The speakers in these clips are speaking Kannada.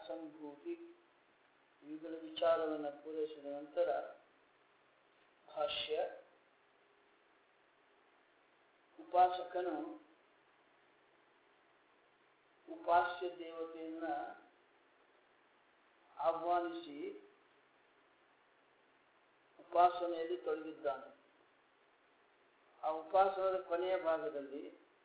ಅಸಂಭೂತಿ ಇವುಗಳ ವಿಚಾರವನ್ನು ಪೂರೈಸಿದ ನಂತರ ಭಾಷ್ಯ ಉಪಾಸಕನು ಉಪಾಸ್ಯ ದೇವತೆಯನ್ನ ಆಹ್ವಾನಿಸಿ ಉಪಾಸನೆಯಲ್ಲಿ ತೊಡಗಿದ್ದಾನೆ ಆ ಉಪಾಸನದ ಕೊನೆಯ ಭಾಗದಲ್ಲಿ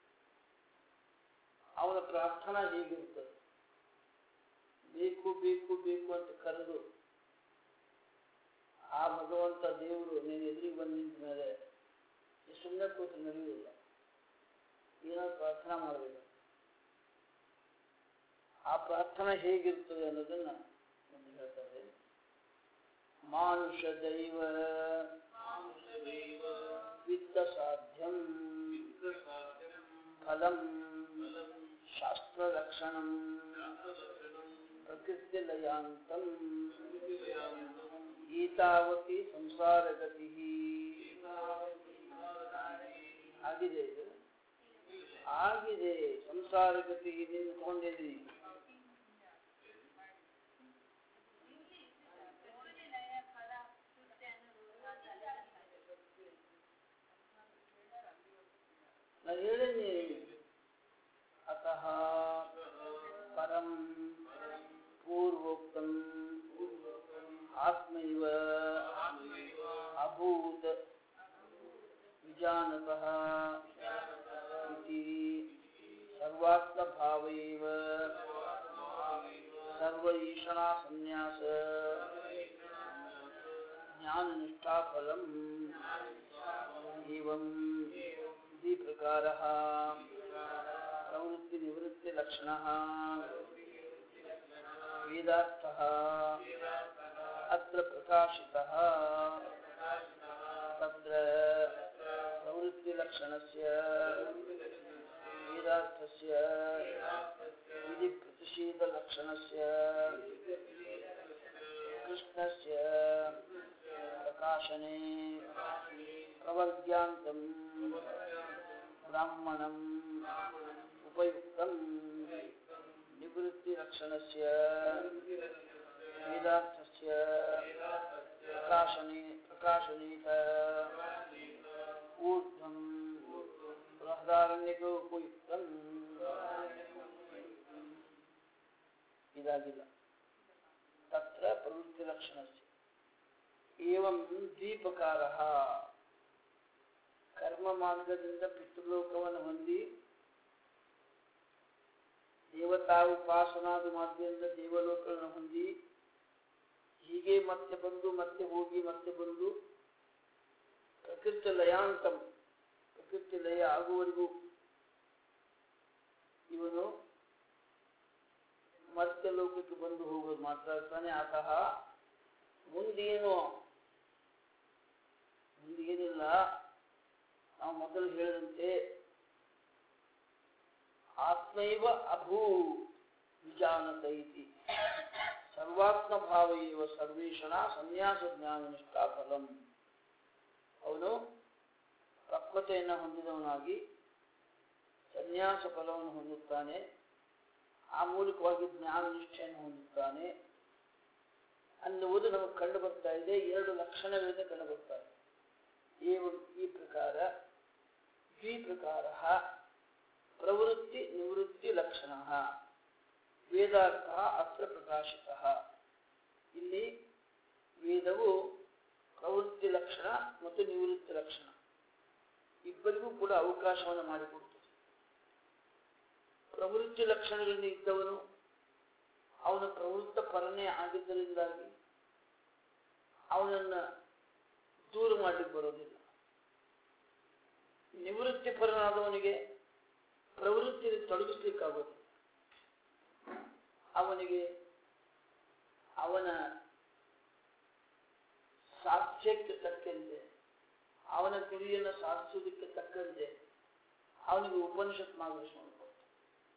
ಅವನ ಪ್ರಾರ್ಥನಾ ಹೀಗಿರುತ್ತದೆ ಬೇಕು ಬೇಕು ಬೇಕು ಅಂತ ಕರೆದು ಆ ಭಗವಂತ ದೇವರು ನೀನು ಎದುರಿಗೆ ಬಂದು ನಿಂತ ಮೇಲೆ ಸುಮ್ಮನೆ ಕೂತು ನಡೆಯುವುದಿಲ್ಲ ಏನಾದ್ರು ಪ್ರಾರ್ಥನಾ ಮಾಡಬೇಕು ಆ ಪ್ರಾರ್ಥನಾ ಹೇಗಿರ್ತದೆ ಅನ್ನೋದನ್ನ ಒಂದು ಹೇಳ್ತಾರೆ ಮಾನುಷ ದೈವ ವಿತ್ತ ಸಾಧ್ಯಂ ಫಲಂ ಶಾಸ್ತ್ರಲಕ್ಷಣಂ ಪ್ರಕೃತಿಲಯಾಂತಂ ಗೀತಾವತಿ ಸಂಸಾರಗತಿ ಆಗಿದೆ ಇದು ಆಗಿದೆ ಸಂಸಾರಗತಿ ನಿಂತ್ಕೊಂಡಿದ್ದೀನಿ ನಾನು ಹೇಳಿನಿ ಅತಃ ಪರಂ ಪೂರ್ವೋಕ್ತಂ ಆತ್ಮೈವ ಅಭೂತ್ ವಿಜಾನತಃ ಇತಿ ಸರ್ವಾತ್ಮಭಾವೈವ ಸರ್ವ ಈಶಣಾ ಸನ್ಯಾಸ ಜ್ಞಾನನಿಷ್ಠಾಫಲಂ एवं द्विप्रकारः प्रवृत्तिनिवृत्तिलक्षणः वेदार्थः अत्र प्रकाशितः तत्र प्रवृत्तिलक्षणस्य वेदार्थस्य विधिप्रतिषेधलक्षणस्य कृष्णस्य प्रकाशने प्रवर्ग्यान्तं ब्राह्मणम् उपयुक्तं निवृत्तिलक्षणस्य वेदार्थस्य प्रकाशने प्रकाशनेत ऊर्ध्वं ಬೃಹದಾರಣ್ಯಕ್ಕೆ ಉಪಯುಕ್ತ ಇದಾಗಿಲ್ಲ ತತ್ರ ಪ್ರವೃತ್ತಿ ಲಕ್ಷಣಸ್ಯ ಏವಂ ದ್ವೀಪಕಾರ ಕರ್ಮ ಮಾರ್ಗದಿಂದ ಪಿತೃಲೋಕವನ್ನು ಹೊಂದಿ ದೇವತಾ ಉಪಾಸನಾದ ಮಾರ್ಗದಿಂದ ದೇವಲೋಕಗಳನ್ನು ಹೊಂದಿ ಹೀಗೆ ಮತ್ತೆ ಬಂದು ಮತ್ತೆ ಹೋಗಿ ಮತ್ತೆ ಬಂದು ಪ್ರಕೃತಿ ಲಯಾಂತಂ ಪ್ರಕೃತಿ ಲಯ ಆಗುವವರೆಗೂ ಇವನು ಮತ್ತೆ ಲೋಕಕ್ಕೆ ಬಂದು ಹೋಗೋದು ಮಾತಾಡ್ತಾನೆ ಆತಃ ಮುಂದೇನು ಮುಂದೇನಿಲ್ಲ ನಾವು ಮೊದಲು ಹೇಳಿದಂತೆ ಆತ್ಮೈವ ಅಭೂ ವಿಜಾನತ ಇತಿ ಸರ್ವಾತ್ಮ ಭಾವ ಇವ ಸರ್ವೇಷಣ ಸನ್ಯಾಸ ಜ್ಞಾನ ನಿಷ್ಠಾ ಫಲಂ ಅವನು ಪಕ್ವತೆಯನ್ನು ಹೊಂದಿದವನಾಗಿ ಸನ್ಯಾಸ ಫಲವನ್ನು ಹೊಂದುತ್ತಾನೆ ಆ ಮೂಲಕವಾಗಿ ಜ್ಞಾನ ನಿಷ್ಠೆಯನ್ನು ಹೊಂದುತ್ತಾನೆ ಅನ್ನುವುದು ನಮಗೆ ಕಂಡು ಬರ್ತಾ ಇದೆ ಎರಡು ಲಕ್ಷಣಗಳಿಂದ ಕಂಡು ಬರ್ತಾ ಇದೆ ಏವಂ ಈ ಪ್ರಕಾರ ದ್ವಿಪ್ರಕಾರ ಪ್ರವೃತ್ತಿ ನಿವೃತ್ತಿ ಲಕ್ಷಣ ವೇದಾರ್ಥ ಅತ್ರ ಪ್ರಕಾಶಿತ ಇಲ್ಲಿ ವೇದವು ಪ್ರವೃತ್ತಿ ಲಕ್ಷಣ ಮತ್ತು ನಿವೃತ್ತಿ ಲಕ್ಷಣ ಇಬ್ಬರಿಗೂ ಕೂಡ ಅವಕಾಶವನ್ನು ಮಾಡಿಕೊಡ್ತದೆ ಪ್ರವೃತ್ತಿ ಲಕ್ಷಣಗಳಿಂದ ಇದ್ದವನು ಅವನ ಪ್ರವೃತ್ತ ಪರನೇ ಆಗಿದ್ದರಿಂದಾಗಿ ಅವನನ್ನ ದೂರ ಮಾಡಲಿಕ್ಕೆ ಬರೋದಿಲ್ಲ ನಿವೃತ್ತಿ ಪರನಾದವನಿಗೆ ಪ್ರವೃತ್ತಿಯಲ್ಲಿ ತೊಡಗಿಸ್ಲಿಕ್ಕಾಗೋದಿಲ್ಲ ಅವನಿಗೆ ಅವನ ಸಾಧ್ಯಕ್ಕೆ ತಕ್ಕಂತೆ ಅವನ ಗುರಿಯನ್ನು ಸಾಧಿಸುವುದಕ್ಕೆ ತಕ್ಕಂತೆ ಅವನಿಗೆ ಉಪನಿಷತ್ ಮಾರ್ಗದರ್ಶನ ಕೊಡ್ತಾರೆ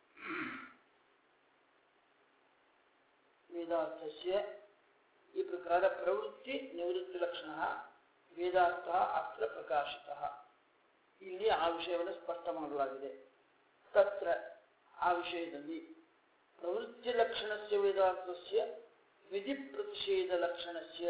ವೇದಾರ್ಥಸ್ಯ ಈ ಪ್ರಕಾರ ಪ್ರವೃತ್ತಿ ನಿವೃತ್ತಿ ಲಕ್ಷಣ ವೇದಾರ್ಥ ಅತ್ರ ಪ್ರಕಾಶಿತ ಇಲ್ಲಿ ಆ ವಿಷಯವನ್ನು ಸ್ಪಷ್ಟ ಮಾಡಲಾಗಿದೆ ತತ್ರ ಆ ವಿಷಯದಲ್ಲಿ ಪ್ರವೃತ್ತಿ ಲಕ್ಷಣ ಲಕ್ಷಣಸ್ಯ ವೇದಾರ್ಥಸ್ಯ ವಿಧಿ ಪ್ರತಿಷೇಧ ಲಕ್ಷಣಸ್ಯ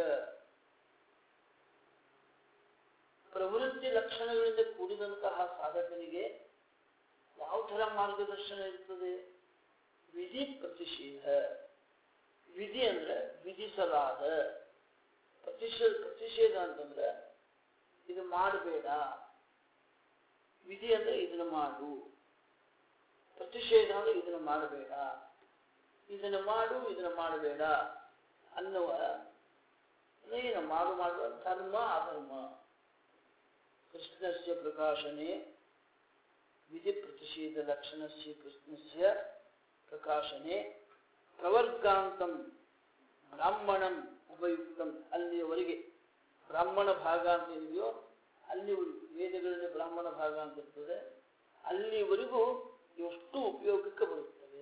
ಪ್ರವೃತ್ತಿ ಲಕ್ಷಣಗಳಿಂದ ಕೂಡಿದಂತಹ ಸಾಧಕನಿಗೆ ಯಾವ ಥರ ಮಾರ್ಗದರ್ಶನ ಇರ್ತದೆ ವಿಧಿ ಪ್ರತಿಷೇಧ ವಿಧಿ ಅಂದ್ರೆ ವಿಧಿಸಲಾದ ಪ್ರತಿಷೇಧ ಪ್ರತಿಷೇಧ ಅಂತಂದ್ರೆ ಇದು ಮಾಡಬೇಡ ವಿಧಿ ಅಂದ್ರೆ ಇದನ್ನ ಮಾಡು ಪ್ರತಿಷೇಧ ಅಂದ್ರೆ ಇದನ್ನ ಮಾಡಬೇಡ ಇದನ್ನ ಮಾಡು ಇದನ್ನ ಮಾಡಬೇಡ ಅನ್ನುವ ಏನು ಮಾಡು ಮಾಡುವ ಧರ್ಮ ಅಧರ್ಮ ಕೃಷ್ಣಸ್ಯ ಪ್ರಕಾಶನೆ ವಿಧಿ ಪ್ರತಿಷೇಧ ಲಕ್ಷಣಸ್ಯ ಕೃಷ್ಣಸ್ಯ ಪ್ರಕಾಶನೆ ಪ್ರವರ್ಗಾಂತಂ ಬ್ರಾಹ್ಮಣಂ ಉಪಯುಕ್ತಂ ಅಲ್ಲಿಯವರೆಗೆ ಬ್ರಾಹ್ಮಣ ಭಾಗ ಅಂತ ಇದೆಯೋ ಅಲ್ಲಿ ವೇದಗಳಲ್ಲಿ ಬ್ರಾಹ್ಮಣ ಭಾಗ ಅಂತ ಇರ್ತದೆ ಅಲ್ಲಿವರೆಗೂ ಎಷ್ಟು ಉಪಯೋಗಕ್ಕೆ ಬರುತ್ತವೆ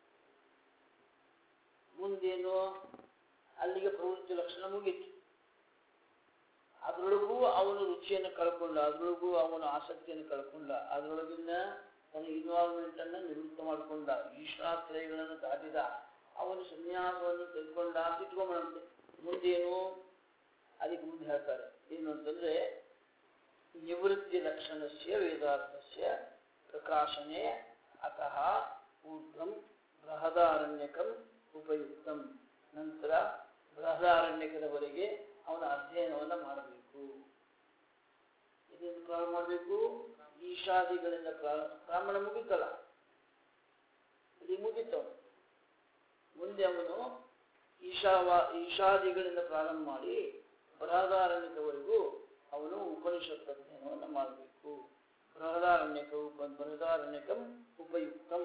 ಮುಂದೇನು ಅಲ್ಲಿಗೆ ಪ್ರವೃತ್ತಿ ಲಕ್ಷಣ ಮುಗೀತು ಅದರೊಳಗೂ ಅವನು ರುಚಿಯನ್ನು ಕಳ್ಕೊಂಡ ಅದರೊಳಗೂ ಅವನು ಆಸಕ್ತಿಯನ್ನು ಕಳ್ಕೊಂಡ ಅದರೊಳಗಿನ ತನ್ನ ಇನ್ವಾಲ್ವ್ಮೆಂಟ್ ಅನ್ನ ನಿವೃತ್ತ ಮಾಡಿಕೊಂಡ ಈಶ್ವರಾಶ್ರಯಗಳನ್ನು ದಾಟಿದ ಅವನು ಸನ್ಯಾಸವನ್ನು ತೆಗೆದುಕೊಂಡ ಅಂತ ಇಟ್ಕೊಂಬಂತೆ ಮುಂದೇನು ಅದಕ್ಕೆ ಮುಂದೆ ಹೇಳ್ತಾರೆ ಏನು ಅಂತಂದ್ರೆ ನಿವೃತ್ತಿ ಲಕ್ಷಣಸ್ಯ ವೇದಾರ್ಥಸ್ಯ ಪ್ರಕಾಶನೆ ಅತಃ ಊರ್ಧ್ವಂ ಬೃಹದಾರಣ್ಯಕಂ ಉಪಯುಕ್ತಂ ನಂತರ ಬೃಹದಾರಣ್ಯಕದವರೆಗೆ ಅವನ ಅಧ್ಯಯನವನ್ನು ಮಾಡಬೇಕು ಇದನ್ನು ಪ್ರಾರಂಭ ಮಾಡಬೇಕು ಈಶಾದಿಗಳಿಂದ ಪ್ರಾರಂಭ ಬ್ರಾಹ್ಮಣ ಮುಗಿತಲ್ಲ ಇಲ್ಲಿ ಮುಗಿತವ ಮುಂದೆ ಅವನು ಈಶಾವ ಈಶಾದಿಗಳಿಂದ ಪ್ರಾರಂಭ ಮಾಡಿ ಬೃಹದಾರಣ್ಯಕವರೆಗೂ ಅವನು ಉಪನಿಷತ್ ಅಧ್ಯಯನವನ್ನು ಮಾಡಬೇಕು ಬೃಹದಾರಣ್ಯಕ ಉಪ ಬೃಹದಾರಣ್ಯಕಂ ಉಪಯುಕ್ತಂ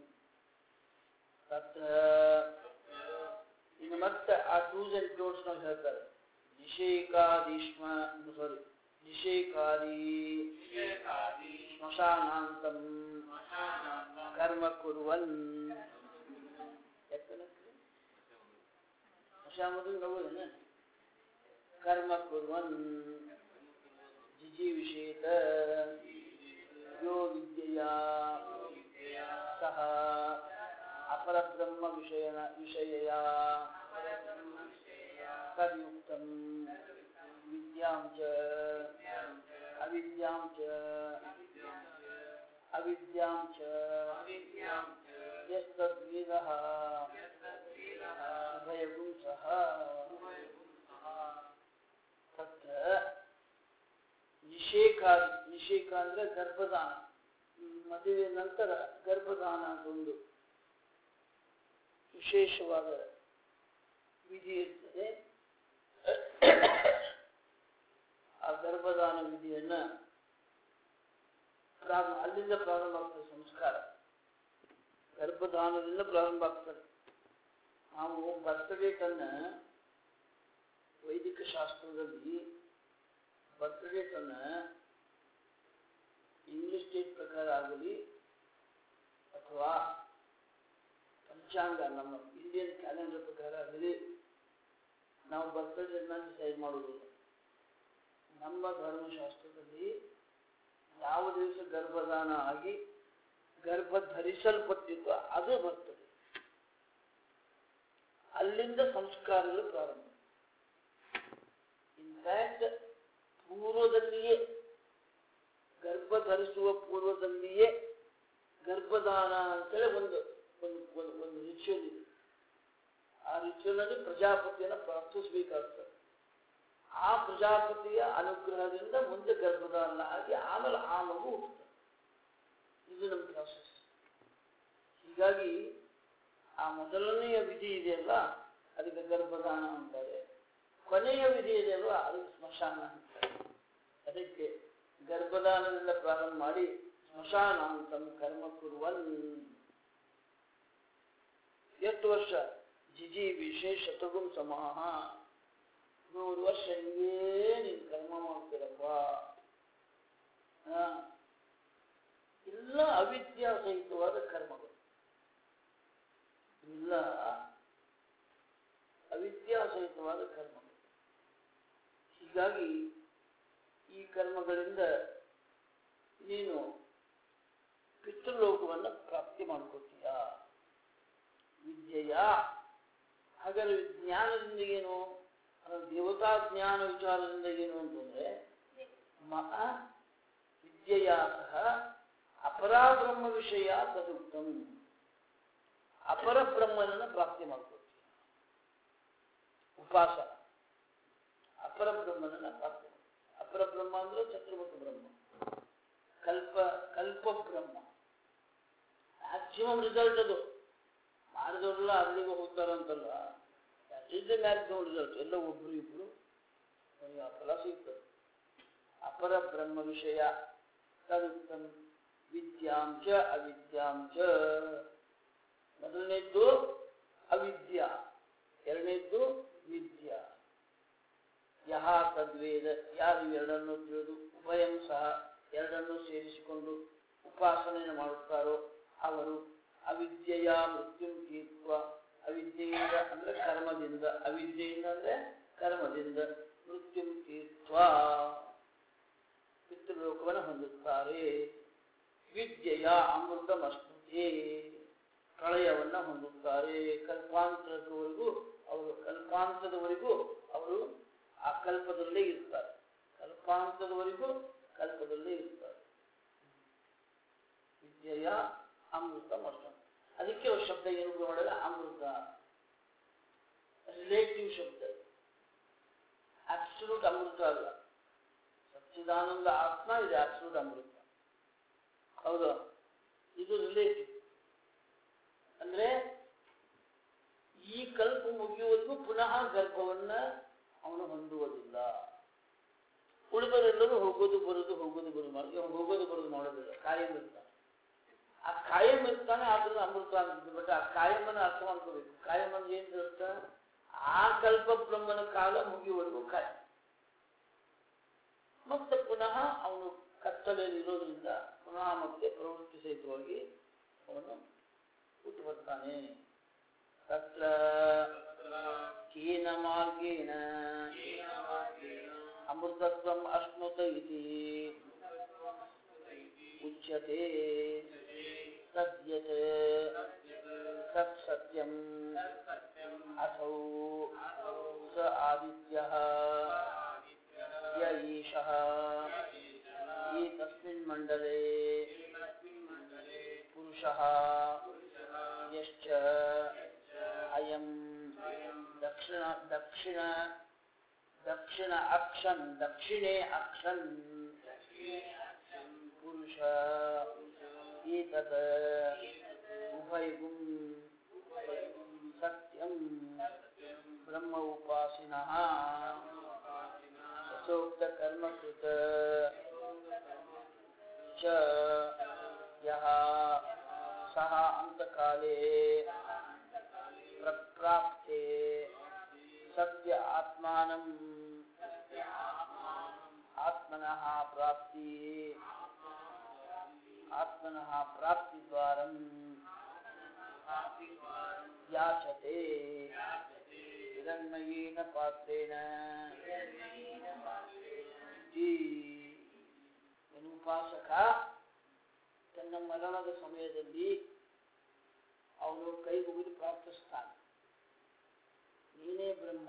ತತ್ರ ಇನ್ನು ಮತ್ತೆ ಆ ಡೂಸ್ ಅಂಡ್ ಡೋಂಟ್ಸ್ ನಾವು ಹೇಳ್ತಾರೆ ನಿಷೇಕಾದೀಶ್ಮ ಸಾರಿ ನಿಷೇಕಾದಿ ಶ್ಮಶಾನಾಂತಂ ಕರ್ಮ ಕುರುವನ್ ಯಾಕಂದ್ರೆ ಶ್ಯಾಮದು ನಗುವೇನ ಕರ್ಮ ಕುರುವನ್ ಜಿಜೀವಿಷೇತ ಯೋ ವಿದ್ಯೆಯ ಸಹ ಅಪರಬ್ರಹ್ಮ ವಿಷಯನ ವಿಷಯಯ ತದ್ಯುಕ್ತಂ ವಿದ್ಯಾಂ ಚ ಅವಿದ್ಯಾಂ ಚ ಅವಿದ್ಯಾಂ ಚ ಯಸ್ತದ್ವೇದಃ ಉಭಯಗುಂ ಸಹ ತತ್ರ ನಿಷೇಕಾದಿ ನಿಷೇಕ ಅಂದ್ರೆ ಗರ್ಭದಾನ ಮದುವೆ ನಂತರ ಗರ್ಭದಾನ ಅಂತ ಒಂದು ವಿಶೇಷವಾದ ವಿಧಿ ಇರ್ತದೆ ಆ ಗರ್ಭದಾನ ವಿಧಿಯನ್ನ ಪ್ರಾರಂಭ ಅಲ್ಲಿಂದ ಪ್ರಾರಂಭ ಆಗ್ತದೆ ಸಂಸ್ಕಾರ ಗರ್ಭದಾನದಿಂದ ಪ್ರಾರಂಭ ಆಗ್ತದೆ ನಾವು ಬರ್ತಡೇಟನ್ನ ವೈದಿಕ ಶಾಸ್ತ್ರದಲ್ಲಿ ಬರ್ತಡೇಟನ್ನ ಇಂಗ್ಲಿಷ್ ಡೇಟ್ ಪ್ರಕಾರ ಆಗಲಿ ಅಥವಾ ಪಂಚಾಂಗ ನಮ್ಮ ಇಂಡಿಯನ್ ಕ್ಯಾಲೆಂಡರ್ ಪ್ರಕಾರ ಆಗಲಿ ನಾವು ಬರ್ತಡೇನ ಡಿಸೈಡ್ ಮಾಡುವುದಿಲ್ಲ ನಮ್ಮ ಧರ್ಮಶಾಸ್ತ್ರದಲ್ಲಿ ಯಾವ ದಿವಸ ಗರ್ಭದಾನ ಆಗಿ ಗರ್ಭ ಧರಿಸಲ್ಪಟ್ಟಿತ್ತು ಅದು ಬರ್ತದೆ ಅಲ್ಲಿಂದ ಸಂಸ್ಕಾರಗಳು ಪ್ರಾರಂಭ ಇನ್ಫ್ಯಾಕ್ಟ್ ಪೂರ್ವದಲ್ಲಿಯೇ ಗರ್ಭ ಧರಿಸುವ ಪೂರ್ವದಲ್ಲಿಯೇ ಗರ್ಭದಾನ ಅಂತೇಳಿ ಒಂದು ಒಂದು ಒಂದು ಒಂದು ರಿಚುವಲ್ ಇದೆ ಆ ರಿಚುವಲ್ ಅಲ್ಲಿ ಪ್ರಜಾಪತಿಯನ್ನು ಪ್ರಾರ್ಥಿಸಬೇಕಾಗ್ತದೆ ಆ ಪ್ರಜಾಪತಿಯ ಅನುಗ್ರಹದಿಂದ ಮುಂದೆ ಗರ್ಭದಾನ ಆಗಿ ಆಮೇಲೆ ಆ ಮಗು ಹುಟ್ಟುತ್ತದೆ ಇದು ನಮ್ಮ ಪ್ರಾಸೆಸ್ ಹೀಗಾಗಿ ಆ ಮೊದಲನೆಯ ವಿಧಿ ಇದೆಯಲ್ಲ ಅದಕ್ಕೆ ಗರ್ಭದಾನ ಅಂತಾರೆ ಕೊನೆಯ ವಿಧಿ ಇದೆಯಲ್ವ ಅದಕ್ಕೆ ಸ್ಮಶಾನ ಅಂತಾರೆ ಅದಕ್ಕೆ ಗರ್ಭದಾನದಿಂದ ಪ್ರಾರಂಭ ಮಾಡಿ ಸ್ಮಶಾನ ಅಂತ ಕರ್ಮ ಕುರುವನ್ ಎಷ್ಟು ವರ್ಷ ಜಿಜಿ ವಿಶೇಷ ಶತಗುಂ ಸಮಾಹ ನೂರು ವರ್ಷ ಹಿಂಗೇ ನೀನು ಕರ್ಮ ಮಾಡ್ತೀರಪ್ಪ ಆ, ಎಲ್ಲ ಅವಿದ್ಯಾಸಹಿತವಾದ ಕರ್ಮಗಳು ಎಲ್ಲ ಅವಿದ್ಯಾಸಹಿತವಾದ ಕರ್ಮಗಳು ಹೀಗಾಗಿ ಈ ಕರ್ಮಗಳಿಂದ ನೀನು ಪಿತೃಲೋಕವನ್ನು ಪ್ರಾಪ್ತಿ ಮಾಡ್ಕೊತೀಯ ವಿದ್ಯೆಯ ಹಾಗಾದ್ರೆ ಜ್ಞಾನದಿಂದ ಏನು ಅಂದ್ರೆ ದೇವತಾ ಜ್ಞಾನ ವಿಚಾರದಿಂದ ಏನು ಅಂತಂದ್ರೆ ಮ ವಿದ್ಯೆಯ ಸಹ ಅಪರಾಬ್ರಹ್ಮ ವಿಷಯ ತದುಕ್ತಂ ಅಪರ ಬ್ರಹ್ಮನನ್ನ ಪ್ರಾಪ್ತಿ ಮಾಡ್ಕೊಳ್ತೀವಿ ಉಪಾಸನ ಅಪರ ಬ್ರಹ್ಮನನ್ನ ಪ್ರಾಪ್ತಿ ಮಾಡ್ತೀವಿ. ಅಪರ ಬ್ರಹ್ಮ ಅಂದ್ರೆ ಚತುರ್ಮುಖ ಬ್ರಹ್ಮ ಕಲ್ಪ ಕಲ್ಪ ಬ್ರಹ್ಮ ಮ್ಯಾಕ್ಸಿಮಮ್ ರಿಸಲ್ಟ್ ಅದು ಮಾಡಿದವರೆಲ್ಲ ಅಲ್ಲಿಗೆ ಹೋಗ್ತಾರಂತಲ್ಲ ಇಸ್ ಮ್ಯಾಕ್ಸಿಮಮ್ ರಿಸಲ್ಟ್ ಎಲ್ಲ ಒಬ್ರು ಇಬ್ರು ಅವರಿಗೆ ಆ ಫಲ ಸಿಗ್ತದೆ ಅಪರ ಬ್ರಹ್ಮ ವಿಷಯ ತದುಕ್ತಂ ವಿದ್ಯಾಂಚ ಅವಿದ್ಯಾಂಚ ಮೊದಲನೇದ್ದು ಅವಿದ್ಯಾ ಎರಡನೇದ್ದು ವಿದ್ಯಾ ಯಹ ತದ್ವೇದ ಯಾರು ಎರಡನ್ನು ತಿಳಿದು ಉಭಯಂ ಸಹ ಎರಡನ್ನು ಸೇರಿಸಿಕೊಂಡು ಉಪಾಸನೆಯನ್ನು ಮಾಡುತ್ತಾರೋ ಅವರು ಅವಿದ್ಯೆಯ ಮೃತ್ಯು ಕೀತ್ವ ಅವಿದ್ಯೆಯಿಂದ ಅಂದ್ರೆ ಕರ್ಮದಿಂದ ಅವಿದ್ಯೆಯಿಂದ ಅಂದ್ರೆ ಕರ್ಮದಿಂದ ಮೃತ್ಯು ಕೀತ್ವ ಪಿತೃಲೋಕವನ್ನು ಹೊಂದುತ್ತಾರೆ ವಿದ್ಯೆಯ ಅಮೃತಮಸ್ಮೃತಿ ಪ್ರಳಯವನ್ನ ಹೊಂದುತ್ತಾರೆ ಕಲ್ಪಾಂತರದವರೆಗೂ ಅವರು ಕಲ್ಪಾಂತದವರೆಗೂ ಅವರು ಆ ಕಲ್ಪದಲ್ಲೇ ಇರ್ತಾರೆ ಕಲ್ಪಾಂತದವರೆಗೂ ಕಲ್ಪದಲ್ಲೇ ಇರ್ತಾರೆ ವಿದ್ಯೆಯ ಅಮೃತ ಮಸ್ತ ಅದಕ್ಕೆ ಅವ್ರ ಶಬ್ದ ಏನು ಮಾಡಿದ್ರೆ ಅಮೃತ ರಿಲೇಟಿವ್ ಶಬ್ದ ಅಬ್ಸಲ್ಯೂಟ್ ಅಮೃತ ಅಲ್ಲ ಸಚ್ಚಿದಾನಂದ ಆತ್ಮ ಇದು ಅಬ್ಸಲ್ಯೂಟ್ ಅಮೃತ ಹೌದು ಇದು ರಿಲೇಟಿವ್ ಅಂದ್ರೆ ಈ ಕಲ್ಪ ಮುಗಿಯುವವರೆಗೂ ಪುನಃ ಗರ್ಭವನ್ನ ಅವನು ಹೊಂದುವುದಿಲ್ಲ ಉಳಿದವರೆಲ್ಲರೂ ಹೋಗೋದು ಬರೋದು ಹೋಗೋದು ಬರೋದು ಮಾಡಿ ಅವನು ಹೋಗೋದು ಬರೋದು ಮಾಡೋದಿಲ್ಲ ಕಾಯಂ ಇರ್ತಾನೆ ಆ ಕಾಯಂ ಇರ್ತಾನೆ ಆದ್ರೂ ಅಮೃತ ಅಂತ ಬಟ್ ಆ ಕಾಯಮನ ಅರ್ಥ ಮಾಡ್ಕೋಬೇಕು ಕಾಯಂ ಅಂದ್ರೆ ಏನ್ ಅರ್ಥ ಆ ಕಲ್ಪ ಬ್ರಹ್ಮನ ಕಾಲ ಮುಗಿಯುವವರೆಗೂ ಕಾಯಂ ಮತ್ತೆ ಪುನಃ ಅವನು ಕತ್ತಲೆಯಲ್ಲಿ ಇರೋದ್ರಿಂದ ಪುನಃ ಮತ್ತೆ ಪ್ರವೃತ್ತಿ ಸಹಿತವಾಗಿ ಅವನು ಹುಟ್ಟು ಬರ್ತಾನೆ ತತ್ರ ಕೇನ ಮಾರ್ಗೇಣ ಅಮೃತತ್ವಂ ಅಶ್ನುತ ಇತಿ ಉಚ್ಯತೆ ತದ್ಯತ್ ತತ್ ಸತ್ಯಂ ಅಸೌ ಸ ಆದಿತ್ಯಃ ಯ ಈಶಃ ಏತಸ್ಮಿನ್ ಮಂಡಲೆ ಪುರುಷಃ ಯಶ್ಚ ಅಯಂ ದಕ್ಷಿಣ ದಕ್ಷಿಣ ದಕ್ಷಿಣ ಅಕ್ಷನ್ ದಕ್ಷಿಣೆ ಅಕ್ಷನ್ ಪುರುಷ ಏತತ್ ಉಭಯಗುಂ ಸತ್ಯಂ ಬ್ರಹ್ಮ ಉಪಾಸಿನಃ ಯಥೋಕ್ತ ಕರ್ಮಕೃತ ಚ ಯಃ ಸಹ ಅಂತಕಾಲೇ ಪ್ರಪ್ರಾಪ್ತೆ ಸತ್ಯ ಆತ್ಮಾನಂ ಆತ್ಮನಃ ಪ್ರಾಪ್ತಿ ಆತ್ಮನಃ ಪ್ರಾಪ್ತಿದ್ವಾರಂ ಯಾಚತೆ ಹಿರಣ್ಮಯೇನ ಪಾತ್ರೇಣ ಈ ಏನು ಉಪಾಸಕ ತನ್ನ ಮರಣದ ಸಮಯದಲ್ಲಿ ಅವನು ಕೈ ಮುಗಿದು ಪ್ರಾರ್ಥಿಸ್ತಾನೆ ನೀನೇ ಬ್ರಹ್ಮ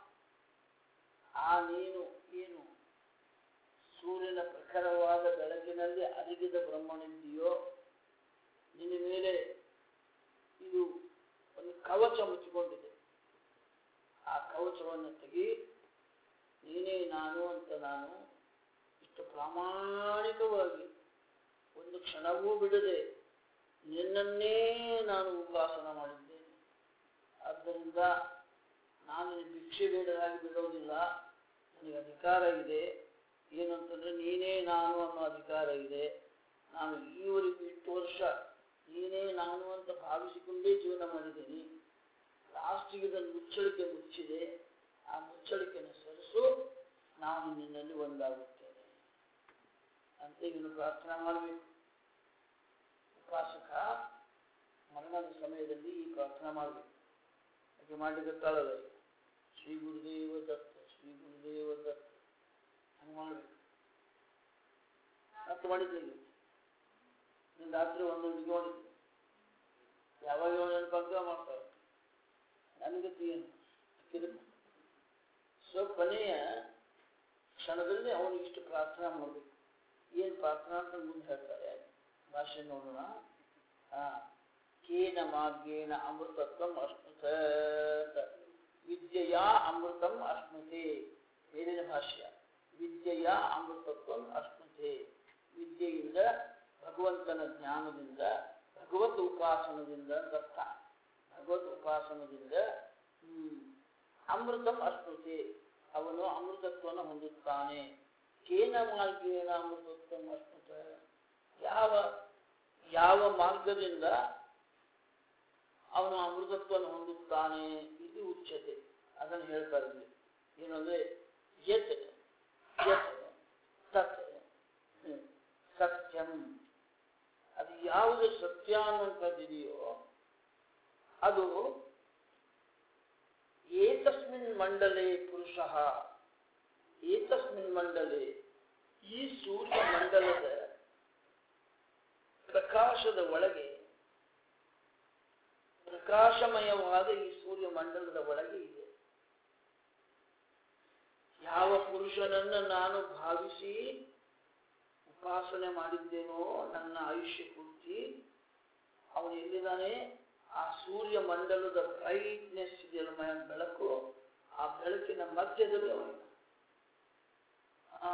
ಆ ನೀನು ಏನು ಸೂರ್ಯನ ಪ್ರಖರವಾದ ಬೆಳಕಿನಲ್ಲಿ ಅರಗಿದ ಬ್ರಹ್ಮನಿದ್ದೀಯೋ ನಿನ್ನ ಮೇಲೆ ಇದು ಒಂದು ಕವಚ ಮುಚ್ಚಿಕೊಂಡಿದೆ ಆ ಕವಚವನ್ನು ತೆಗಿ ನೀನೇ ನಾನು ಅಂತ ನಾನು ಇಷ್ಟು ಪ್ರಾಮಾಣಿಕವಾಗಿ ಒಂದು ಕ್ಷಣವೂ ಬಿಡದೆ ನಿನ್ನನ್ನೇ ನಾನು ಉಪಾಸನ ಮಾಡಿದ್ದೇನೆ ಆದ್ದರಿಂದ ನಾನು ನಿನ್ನ ಭಿಕ್ಷೆ ಬೇಡರಾಗಿ ಬಿಡೋದಿಲ್ಲ ನನಗೆ ಅಧಿಕಾರ ಇದೆ ಏನಂತಂದ್ರೆ ನೀನೇ ನಾನು ಅನ್ನೋ ಅಧಿಕಾರ ಇದೆ ನಾನು ಈವರೆಗೂ ಇಷ್ಟು ವರ್ಷ ನೀನೇ ನಾನು ಅಂತ ಭಾವಿಸಿಕೊಂಡೇ ಜೀವನ ಮಾಡಿದ್ದೀನಿ ಲಾಸ್ಟಿಗೆ ಇದನ್ನು ಮುಚ್ಚಳಿಕೆ ಮುಚ್ಚಿದೆ ಆ ಮುಚ್ಚಳಿಕೆಯನ್ನು ಸರಿಸು ನಾನು ನಿನ್ನಲ್ಲಿ ಒಂದಾಗುತ್ತೇನೆ ಅಂತ ಇವನು ಪ್ರಾರ್ಥನಾ ಮಾಡಬೇಕು ಉಪಾಸಕ ಮರಣದ ಸಮಯದಲ್ಲಿ ಈ ಪ್ರಾರ್ಥನಾ ಮಾಡಬೇಕು ಹಾಗೆ ಮಾಡಲಿಕ್ಕತ್ತಾಳಲ್ಲ ಈಗ. ಶ್ರೀ ಗುರುದೇವ ದತ್ತ ಶ್ರೀ ಗುರುದೇವ ದತ್ತ ಹಂಗೆ ಮಾಡಬೇಕು ಮತ್ತೆ ಮಾಡಿದ್ದೆ ಈಗ ನೀನು ರಾತ್ರಿ ಒಂದು ನಿಗೆ ಮಾಡಿದ್ದೆ ಯಾವಾಗ ಏಳು ನೆನಪಾಗ್ತದೆ ಮಾಡ್ತಾರೆ ಕ್ಷಣದಲ್ಲಿ ಅವನು ಇಷ್ಟು ಪ್ರಾರ್ಥನೆ ಮಾಡಬೇಕು ಏನು ಪ್ರಾರ್ಥನಾ ಅಂತ ಮುಂದೆ ಹೇಳ್ತಾರೆ ಭಾಷೆ ನೋಡೋಣ ಆ, ಕೇನ ಮಾರ್ಗೇಣ ಅಮೃತತ್ವಂ ಅಶ್ನುತ ವಿದ್ಯೆಯ ಅಮೃತಂ ಅಶ್ನುತೆ ಮೇಲಿನ ಭಾಷ್ಯ ವಿದ್ಯೆಯ ಅಮೃತತ್ವಂ ಅಶ್ನುತೆ ವಿದ್ಯೆಯಿಂದ ಭಗವಂತನ ಜ್ಞಾನದಿಂದ ಭಗವತ್ ಉಪಾಸನದಿಂದ ಅಂತ ಅರ್ಥ ಭಗವತ್ ಉಪಾಸನದಿಂದ ಹ್ಮ್, ಅಮೃತಂ ಅಶ್ನುತೆ ಅವನು ಅಮೃತತ್ವವನ್ನು ಹೊಂದುತ್ತಾನೆ ಕೇನ ಮಾರ್ಗೇಣ ಅಮೃತತ್ವಂ ಅಶ್ನುತ ಯಾವ ಯಾವ ಮಾರ್ಗದಿಂದ ಅವನು ಅಮೃತತ್ವವನ್ನು ಹೊಂದುತ್ತಾನೆ ಇದು ಉಚ್ಯತೆ ಅದನ್ನು ಹೇಳ್ತಾರೆ ಇಲ್ಲಿ ಏನಂದ್ರೆ ಯತ್ ಯತ್ ತತ್ ಹ್ಮ್, ಸತ್ಯಂ ಅದು ಯಾವುದು ಸತ್ಯ ಅನ್ನುವಂಥದ್ದಿದೆಯೋ ಅದು ಏತಸ್ಮಿನ್ ಮಂಡಲೆ ಪುರುಷ ಏತಸ್ಮಿನ್ ಮಂಡಲೆ ಈ ಸೂರ್ಯ ಮಂಡಲದ ಪ್ರಕಾಶದ ಒಳಗೆ ಪ್ರಕಾಶಮಯವಾದ ಈ ಸೂರ್ಯ ಮಂಡಲದ ಒಳಗೆ ಇದೆ ಯಾವ ಪುರುಷನನ್ನು ನಾನು ಭಾವಿಸಿ ಉಪಾಸನೆ ಮಾಡಿದ್ದೇನೋ ನನ್ನ ಆಯುಷ್ಯ ಪೂರ್ತಿ ಅವನು ಎಲ್ಲಿದ್ದಾನೆ ಆ ಸೂರ್ಯ ಮಂಡಲದ ಬ್ರೈಟ್ನೆಸ್ ಇದೆಯಲ್ಲ ಮಯ ಬೆಳಕು ಆ ಬೆಳಕಿನ ಮಧ್ಯದಲ್ಲಿ ಅವನಿದ್ದಾನೆ ಆ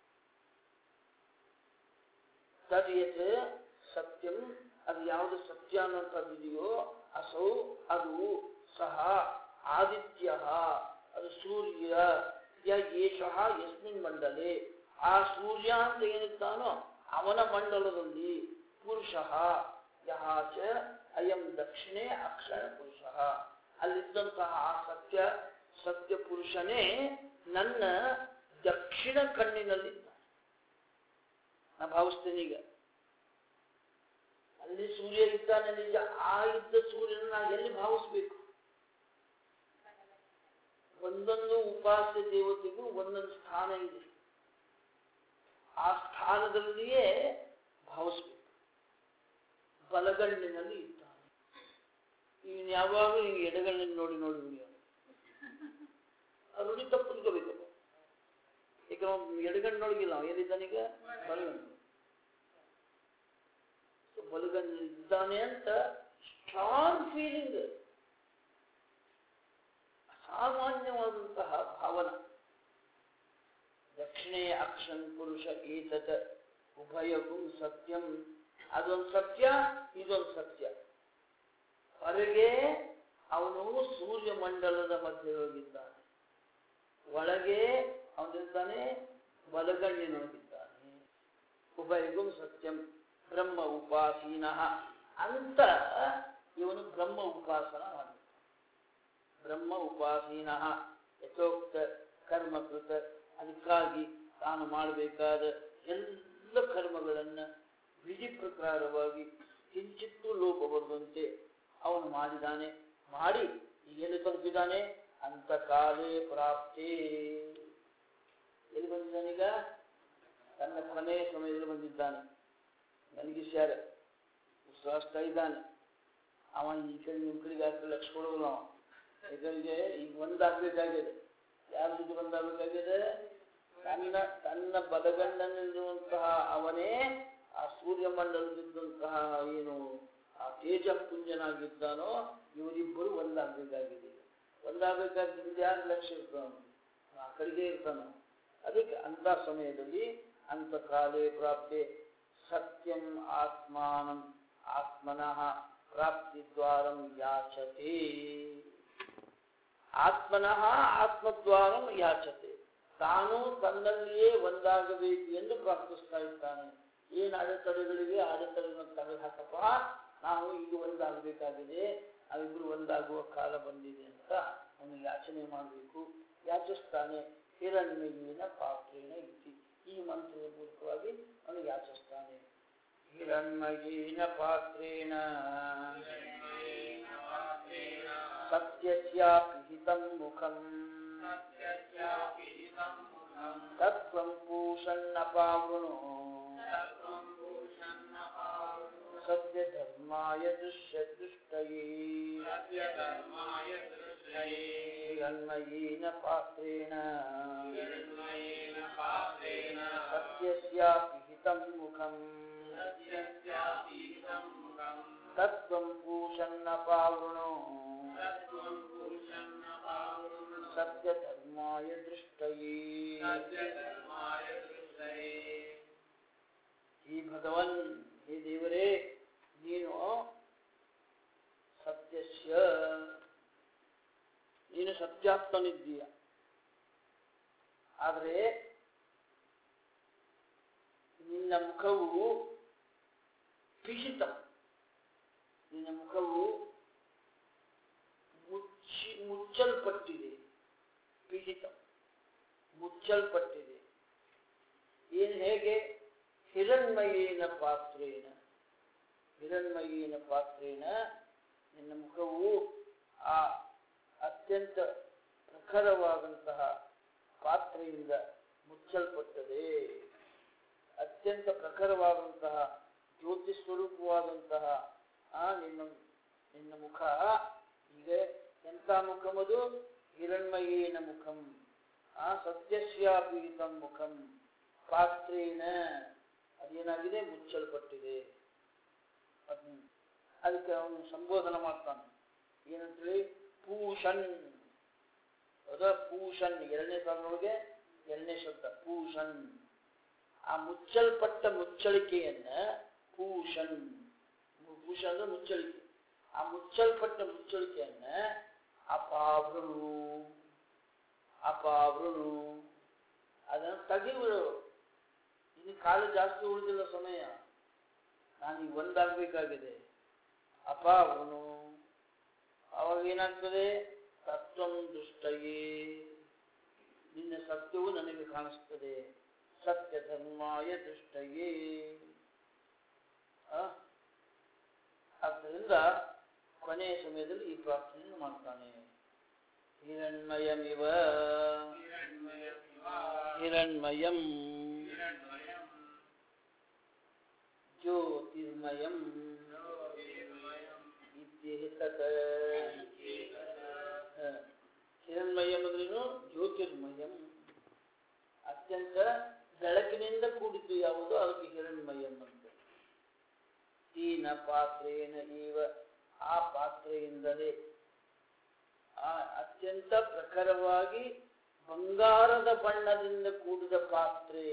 ತದಿಯತ್ ಸತ್ಯಂ ಅದು ಯಾವುದು ಸತ್ಯ ಅನ್ನುವಂಥದ್ದಿದೆಯೋ ಅಸೌ ಅದು ಸಹ ಆದಿತ್ಯ ಅದು ಸೂರ್ಯ ಯ ಏಷಃ ಯಸ್ಮಿನ್ ಮಂಡಲೆ ಆ ಸೂರ್ಯ ಅಂತ ಏನಿರ್ತಾನೋ ಅವನ ಮಂಡಲದಲ್ಲಿ ಪುರುಷ ಯಹ ಚ ಅಯಂ ದಕ್ಷಿಣೆ ಅಕ್ಷರ ಪುರುಷ ಅಲ್ಲಿದ್ದಂತಹ ಆ ಸತ್ಯ ಸತ್ಯ ಪುರುಷನೇ ನನ್ನ ದಕ್ಷಿಣ ಕಣ್ಣಿನಲ್ಲಿದ್ದಾನೆ ನಾ ಭಾವಿಸ್ತೇನೆ ಈಗ ಅಲ್ಲಿ ಸೂರ್ಯ ಇದ್ದಾನೆ ನಿಜ ಆ ಇದ್ದ ಸೂರ್ಯನ ನಾ ಎಲ್ಲಿ ಭಾವಿಸ್ಬೇಕು ಒಂದೊಂದು ಉಪಾಸ್ಯ ದೇವತೆಗೂ ಒಂದೊಂದು ಸ್ಥಾನ ಇದೆ ಆ ಸ್ಥಾನದಲ್ಲಿಯೇ ಭಾವಿಸ್ಬೇಕು ಬಲಗಣ್ಣಿನಲ್ಲಿ ಇದ್ದಾನೆ ಇವನು ಯಾವಾಗಲೂ ಹಿಂಗೆ ಎಡಗಣ್ಣಿನ ನೋಡಿ ನೋಡಿ ಉಳಿಯೋನು ಆ ರೂಢಿ ತಪ್ಪು ತಿಳ್ಕೋಬೇಕಪ್ಪ ಈಗ ಅವ್ನು ಎಡಗಣ್ಣೊಳಗಿಲ್ಲ ಅವ ಎಲ್ಲಿದ್ದಾನೀಗ ಬಲಗಣ್ಣು So, ಬಲಗಣ್ಣು ಇದ್ದಾನೆ ಅಂತ ಸ್ಟ್ರಾಂಗ್ ಫೀಲಿಂಗ್ ಅಸಾಮಾನ್ಯವಾದಂತಹ ಭಾವನ ದಕ್ಷಿಣೇ ಅಕ್ಷನ್ ಪುರುಷ ಏತತ್ ಉಭಯಗೂ ಸತ್ಯಂ ಅದೊಂದು ಸತ್ಯ ಇದೊಂದು ಸತ್ಯ ಹೊರಗೆ ಅವನು ಸೂರ್ಯ ಮಂಡಲದ ಮಧ್ಯದೊಳಗಿದ್ದಾನೆ ಒಳಗೆ ಅವನಿರ್ತಾನೆ ಬಲಗಣ್ಣಿನೊಳಗಿದ್ದಾನೆ ಉಭಯಗೂ ಸತ್ಯಂ ಬ್ರಹ್ಮ ಉಪಾಸೀನ ಅಂತ ಇವನು ಬ್ರಹ್ಮ ಉಪಾಸನ ಮಾಡಿದ ಬ್ರಹ್ಮ ಉಪಾಸೀನ ಯಥೋಕ್ತ ಕರ್ಮಕೃತ ಅದಕ್ಕಾಗಿ ತಾನು ಮಾಡಬೇಕಾದ ಎಲ್ಲ ಕರ್ಮಗಳನ್ನು ವಿಧಿ ಪ್ರಕಾರವಾಗಿ ಕಿಂಚಿತ್ತೂ ಲೋಪ ಬರುವಂತೆ ಅವನು ಮಾಡಿದ್ದಾನೆ ಮಾಡಿ ಈಗೆಲ್ಲಿ ತಲುಪಿದ್ದಾನೆ ಅಂತ ಕಾಲೇ ಪ್ರಾಪ್ತಿ ಎಲ್ಲಿ ಬಂದಿದ್ದಾನೀಗ ತನ್ನ ಕೊನೆಯ ಸಮಯದಲ್ಲಿ ಬಂದಿದ್ದಾನೆ ನನಗೆ ಶಾರ ಉತ್ಸಾಹಿಸ್ತಾ ಇದ್ದಾನೆ ಅವ ಈ ಕಡೆ ನಿಮ್ಮ ಕಡೆಗೆ ಅಷ್ಟು ಲಕ್ಷ ಕೊಡೋಲ್ಲ ಅವ ಯಾಕಂದ್ರೆ ಈಗ ಒಂದಾಗಬೇಕಾಗಿದೆ ಯಾರ ಜೊತೆ ಒಂದಾಗಬೇಕಾಗಿದೆ ತನ್ನ ತನ್ನ ಬಲಗಣ್ಣನಲ್ಲಿರುವಂತಹ ಅವನೇ ಆ ಸೂರ್ಯ ಮಂಡಲದಿದ್ದಂತಹ ಏನು ಆ ತೇಜ ಪುಂಜನಾಗಿದ್ದಾನೋ ಇವರಿಬ್ಬರು ಒಂದಾಗಬೇಕಾಗಿದೆ ಒಂದಾಗಬೇಕಾಗಿದ್ದು ಯಾರು ಲಕ್ಷ್ಯ ಇರ್ತಾನ ಆ ಕಡೆಗೆ ಇರ್ತಾನ ಅದಕ್ಕೆ ಅಂತ ಸಮಯದಲ್ಲಿ ಅಂತ ಕಾಲೇ ಪ್ರಾಪ್ತಿ ಸತ್ಯಂ ಆತ್ಮಾನಂ ಆತ್ಮನಃ ಪ್ರಾಪ್ತಿದ್ವಾರಂ ಯಾಚತೆ ಆತ್ಮನಃ ಆತ್ಮದ್ವಾರಂ ಯಾಚತೆ ತಾನು ತನ್ನಲ್ಲಿಯೇ ಒಂದಾಗಬೇಕು ಎಂದು ಪ್ರಾರ್ಥಿಸ್ತಾ ಇದ್ದಾನೆ ಏನು ಅಡೆತಡೆಗಳಿವೆ ಅಡೆತಡೆಗಳನ್ನು ತೆಗೆದು ಹಾಕಪ್ಪ ನಾವು ಈಗ ಒಂದಾಗಬೇಕಾಗಿದೆ ನಾವಿಬ್ರು ಒಂದಾಗುವ ಕಾಲ ಬಂದಿದೆ ಅಂತ ಅವನು ಯಾಚನೆ ಮಾಡಬೇಕು ಯಾಚಿಸ್ತಾನೆ ಹಿರಣ್ಮಯಿನ ಪಾತ್ರೇಣ ಇತಿ ಈ ಮಂತ್ರದ ಮೂಲಕವಾಗಿ ಅವನು ಯಾಚಿಸ್ತಾನೆ ಹಿರಣ್ಮಯೀನ ಪಾತ್ರೇಣ ಸತ್ಯಸ್ಯಾಪಿ ಹಿತಂ ಮುಖಂ ತತ್ವಂ ಪೂಷನ್ನ ಪಾವೃಣೋ ಸತ್ಯ ಧರ್ಮಾಯ ದೃಶ್ಯ ದೃಷ್ಟಯೇ ಹಿರಣ್ಮಯೀನ ಪಾತ್ರೇಣ ಸತ್ಯಸ್ಯಾಪಿ ಹಿತಂ ಮುಖಂ ತತ್ವಂ ಪೂಷನ್ನ ಪಾವೃಣೋ ಸತ್ಯಧರ್ಮಾಯ ದೃಷ್ಟಯೇ ಈ ಭಗವನ್ ಹೇ ದೇವರೇ ನೀನು ಸತ್ಯಸ್ಯ ನೀನು ಸತ್ಯಾತ್ಮನಿದ್ದೀಯ ಆದರೆ ನಿನ್ನ ಮುಖವು ಪಿಹಿತ ನಿನ್ನ ಮುಖವು ಮುಚ್ಚಿ ಮುಚ್ಚಲ್ಪಟ್ಟಿದೆ ಪಿಹಿತ ಮುಚ್ಚಲ್ಪಟ್ಟಿದೆ ಏನು ಹೇಗೆ ಹಿರಣ್ಮಯೇನ ಪಾತ್ರೇನ ಹಿರಣ್ಮಯೇನ ಪಾತ್ರೇನ ನಿನ್ನ ಮುಖವು ಆ ಅತ್ಯಂತ ಪ್ರಖರವಾದಂತಹ ಪಾತ್ರೆಯಿಂದ ಮುಚ್ಚಲ್ಪಟ್ಟದೆ ಅತ್ಯಂತ ಪ್ರಖರವಾದಂತಹ ಜ್ಯೋತಿ ಸ್ವರೂಪವಾದಂತಹ ಆ ನಿನ್ನ ನಿನ್ನ ಮುಖ ಈಗ ಎಂಥ ಮುಖಮದು ಹಿರಣ್ಮಯೇನ ಮುಖಂ ಆ ಸತ್ಯಸ್ಯಾಪೀತಂ ಮುಖಂ ಪಾತ್ರೇನ ಅದೇನಾಗಿದೆ ಮುಚ್ಚಲ್ಪಟ್ಟಿದೆ ಅದ್ನ ಅದಕ್ಕೆ ಅವನು ಸಂಬೋಧನ ಮಾಡ್ತಾನೆ ಏನಂತೇಳಿ ಪೂಷನ್ ಅದ ಪೂಷನ್ ಎರಡನೇ ಸಾಲಿನೊಳಗೆ ಎರಡನೇ ಶಬ್ದ ಪೂಷನ್ ಆ ಮುಚ್ಚಲ್ಪಟ್ಟ ಮುಚ್ಚಳಿಕೆಯನ್ನ ಪೂಷನ್ ಪೂಷ ಅಂದ್ರೆ ಮುಚ್ಚಳಿಕೆ ಆ ಮುಚ್ಚಲ್ಪಟ್ಟ ಮುಚ್ಚಳಿಕೆಯನ್ನ ಅಪಾವೃಣು ಅಪಾವೃಣು ಅದನ್ನು ತೆಗಿಬಿಡು ಇನ್ನು ಕಾಲ ಜಾಸ್ತಿ ಉಳಿದಿಲ್ಲ ಸಮಯ ನಾನೀಗ ಒಂದಾಗಬೇಕಾಗಿದೆ ಅಪಾವೃಣು ಅವಾಗ ಏನಾಗ್ತದೆ ತತ್ವಂ ದೃಷ್ಟಯೇ ನಿನ್ನ ಸತ್ಯವು ನನಗೆ ಕಾಣಿಸ್ತದೆ ಸತ್ಯ ಧರ್ಮಾಯ ದೃಷ್ಟಯೇ ಆ? ಆದ್ದರಿಂದ ಕೊನೆಯ ಸಮಯದಲ್ಲಿ ಈ ಪ್ರಾರ್ಥನೆಯನ್ನು ಮಾಡ್ತಾನೆ ಹಿರಣ್ಮಯಮಿವ ಹಿರಣ್ಮಯಂ ಜ್ಯೋತಿರ್ಮಯಂ ಇತ್ಯೇತತ್ ಹ. ಹಿರಣ್ಮಯಂ ಅಂದ್ರೇನು ಜ್ಯೋತಿರ್ಮಯಂ ಅತ್ಯಂತ ಬೆಳಕಿನಿಂದ ಕೂಡಿದ್ದು ಯಾವುದು ಅದಕ್ಕೆ ಹಿರಣ್ಮಯಂ ಅಂತ ತೀನ ಪಾತ್ರೇನ ಇವ ಆ ಪಾತ್ರೆಯಿಂದಲೇ ಆ ಅತ್ಯಂತ ಪ್ರಖರವಾಗಿ ಬಂಗಾರದ ಬಣ್ಣದಿಂದ ಕೂಡಿದ ಪಾತ್ರೆ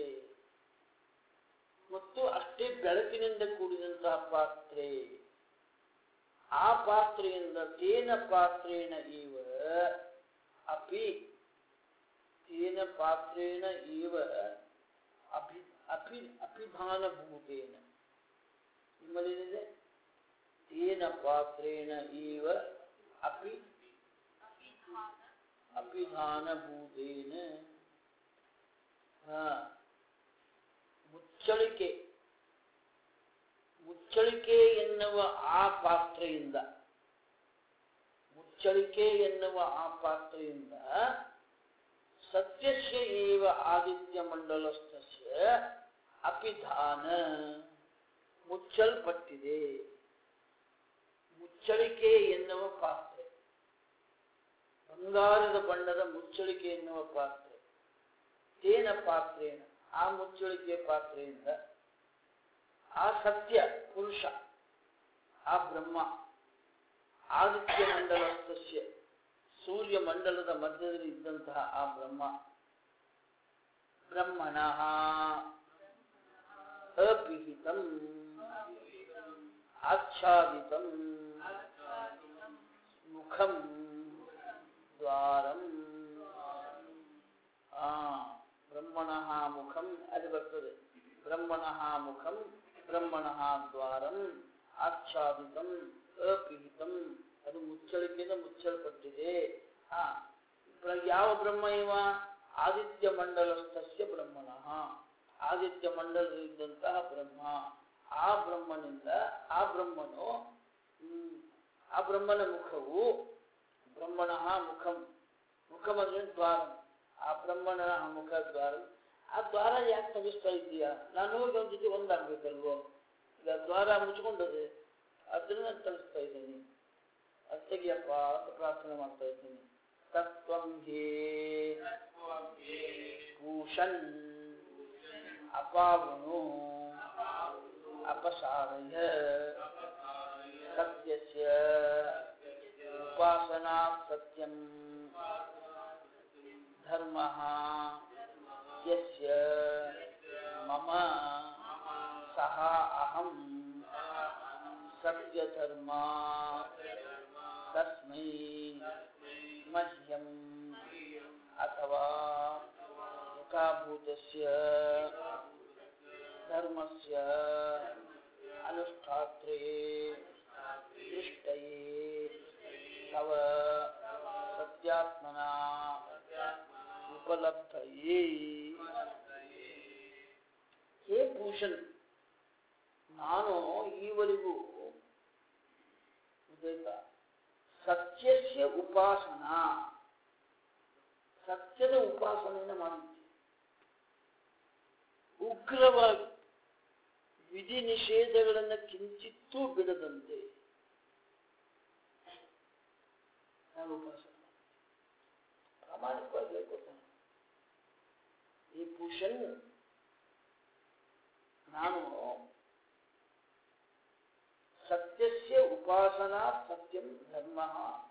ಮತ್ತು ಅಷ್ಟೇ ಬೆಳಕಿನಿಂದ ಕೂಡಿದಂತಹ ಪಾತ್ರೆ ಆ ಪಾತ್ರೆಯಿಂದ ತೇನ ಪಾತ್ರೇನ ಇವ ಅಪಿ ತೇನ ಪಾತ್ರೇನ ಇವ ಅಭಿ ಅಪಿ ಅಪಿಧಾನಭೂತೇನ ನಿಮ್ಮಲ್ಲೇನಿದೆ ತೇನ ಪಾತ್ರೇನ ಇವ ಅಪಿ ಅಪಿಧಾನಭೂತೇನ ಹಾ ಮುಚ್ಚಳಿಕೆ ಮುಚ್ಚಳಿಕೆ ಎನ್ನುವ ಆ ಪಾತ್ರೆಯಿಂದ ಮುಚ್ಚಳಿಕೆ ಎನ್ನುವ ಆ ಪಾತ್ರೆಯಿಂದ ಸತ್ಯಸ್ಯ ಏವ ಆದಿತ್ಯ ಮಂಡಲಸ್ಥಸ್ಯ ಅಪಿಧಾನ ಮುಚ್ಚಲ್ಪಟ್ಟಿದೆ ಮುಚ್ಚಳಿಕೆ ಎನ್ನುವ ಪಾತ್ರೆ ಬಂಗಾರದ ಬಣ್ಣದ ಮುಚ್ಚಳಿಕೆ ಎನ್ನುವ ಪಾತ್ರೆ ತೇನ ಪಾತ್ರೇನ ಆ ಮುಚ್ಚಳಿಕೆ ಪಾತ್ರೆಯಿಂದ ಆ ಸತ್ಯ ಪುರುಷ ಆ ಬ್ರಹ್ಮ ಆದಿತ್ಯ ಮಂಡಲಸ್ಥಸ್ಯ ಸೂರ್ಯ ಮಂಡಲದ ಮಧ್ಯದಲ್ಲಿ ಇದ್ದಂತಹ ಆ ಬ್ರಹ್ಮ ಬ್ರಹ್ಮಣಃ ಅಪಿಹಿತಂ ಆಚ್ಛಾದಿತಂ ಮುಖಂ ದ್ವಾರಂ ಆ ಬ್ರಹ್ಮಣಃ ಮುಖಂ ಅದು ಬರ್ತದೆ ಬ್ರಹ್ಮಣಃ ಮುಖಂ ಬ್ರಹ್ಮಣಃ ದ್ವಾರಂ ಆಚ್ಛಾದಿತಂ ಅಪಿಹಿತಂ ಅದು ಮುಚ್ಚಳಿಕೆಯಿಂದ ಮುಚ್ಚಲ್ಪಟ್ಟಿದೆ ಆ ಪ್ರ- ಯಾವ ಬ್ರಹ್ಮ ಇವ ಆದಿತ್ಯ ಮಂಡಲಸ್ಥಸ್ಯ ಬ್ರಹ್ಮಣಃ ಆದಿತ್ಯ ಮಂಡಲದಲ್ಲಿದ್ದಂತಹ ಬ್ರಹ್ಮ ಆ ಬ್ರಹ್ಮನಿಂದ ಆ ಬ್ರಹ್ಮನು ಹ್ಮ್, ಆ ಬ್ರಹ್ಮನ ಮುಖವು ಬ್ರಹ್ಮಣಃ ಮುಖಂ ಮುಖಂ ಅಂದ್ರೆ ದ್ವಾರ ಆ ಬ್ರಹ್ಮಣ ಮುಖ ದ್ವಾರ ಆ ದ್ವಾರ ಯಾಕೆ ತೆಗಿಸ್ತಾ ಇದ್ದೀಯಾ ನಾನು ಹೋಗಿ ಅವ್ನ ಜೊತೆ ಒಂದಾಗ್ಬೇಕಲ್ವೋ ಈಗ ದ್ವಾರ ಮುಚ್ಕೊಂಡದೆ ಅದನ್ನ ತೆಗಿಸ್ತಾ ಇದ್ದೀನಿ ಅದು ತೆಗಿಯಪ್ಪ ಅಂತ ಪ್ರಾರ್ಥನೆ ಮಾಡ್ತಾ ಇದ್ದೀನಿ ತತ್ವಂ ಹೇ ಭೂಷನ್ ಅಪಾವನು ಅಪಸಾರಯ ಸತ್ಯಸ್ಯ ಉಪಾಸನಾ ಸತ್ಯಂ ಧರ್ಮಃ ಯಸ್ಯ ಮಮ ಸಹ ಅಹಂ ಸತ್ಯಧರ್ಮ ತಸ್ಮೈ ಮಹ್ಯಂ ಅಥವಾ ಯಥಾಭೂತಸ್ಯ ಧರ್ಮಸ್ಯ ಅನುಷ್ಠಾತ್ರೇ ದೃಷ್ಟಯೇ ತವ ಸತ್ಯಾತ್ಮನ ಉಪಲಬ್ಧಯೇ ಹೇ ಭೂಷಣ್ ನಾನು ಈವರೆಗೂ ಗೊತ್ತಾಯ್ತಾ? ಸತ್ಯಸ್ಯ ಉಪಾಸನಾ ಸತ್ಯದ ಉಪಾಸನೆಯನ್ನು ಮಾಡಿದ್ದೆ ಉಗ್ರವಾಗಿ ವಿಧಿ ನಿಷೇಧಗಳನ್ನು ಕಿಂಚಿತ್ತೂ ಬಿಡದಂತೆ ನಾನು ಉಪಾಸನೆ ಮಾಡಿದ್ದೆ. ಪ್ರಾಮಾಣಿಕವಾಗಿ ಹೇಳ್ಕೊತಾನೆ ಈ ಭೂಷಣ್ ನಾನು ಸತ್ಯಸ್ಯ ಉಪಾಸನಾ ಸತ್ಯಂ ಧರ್ಮ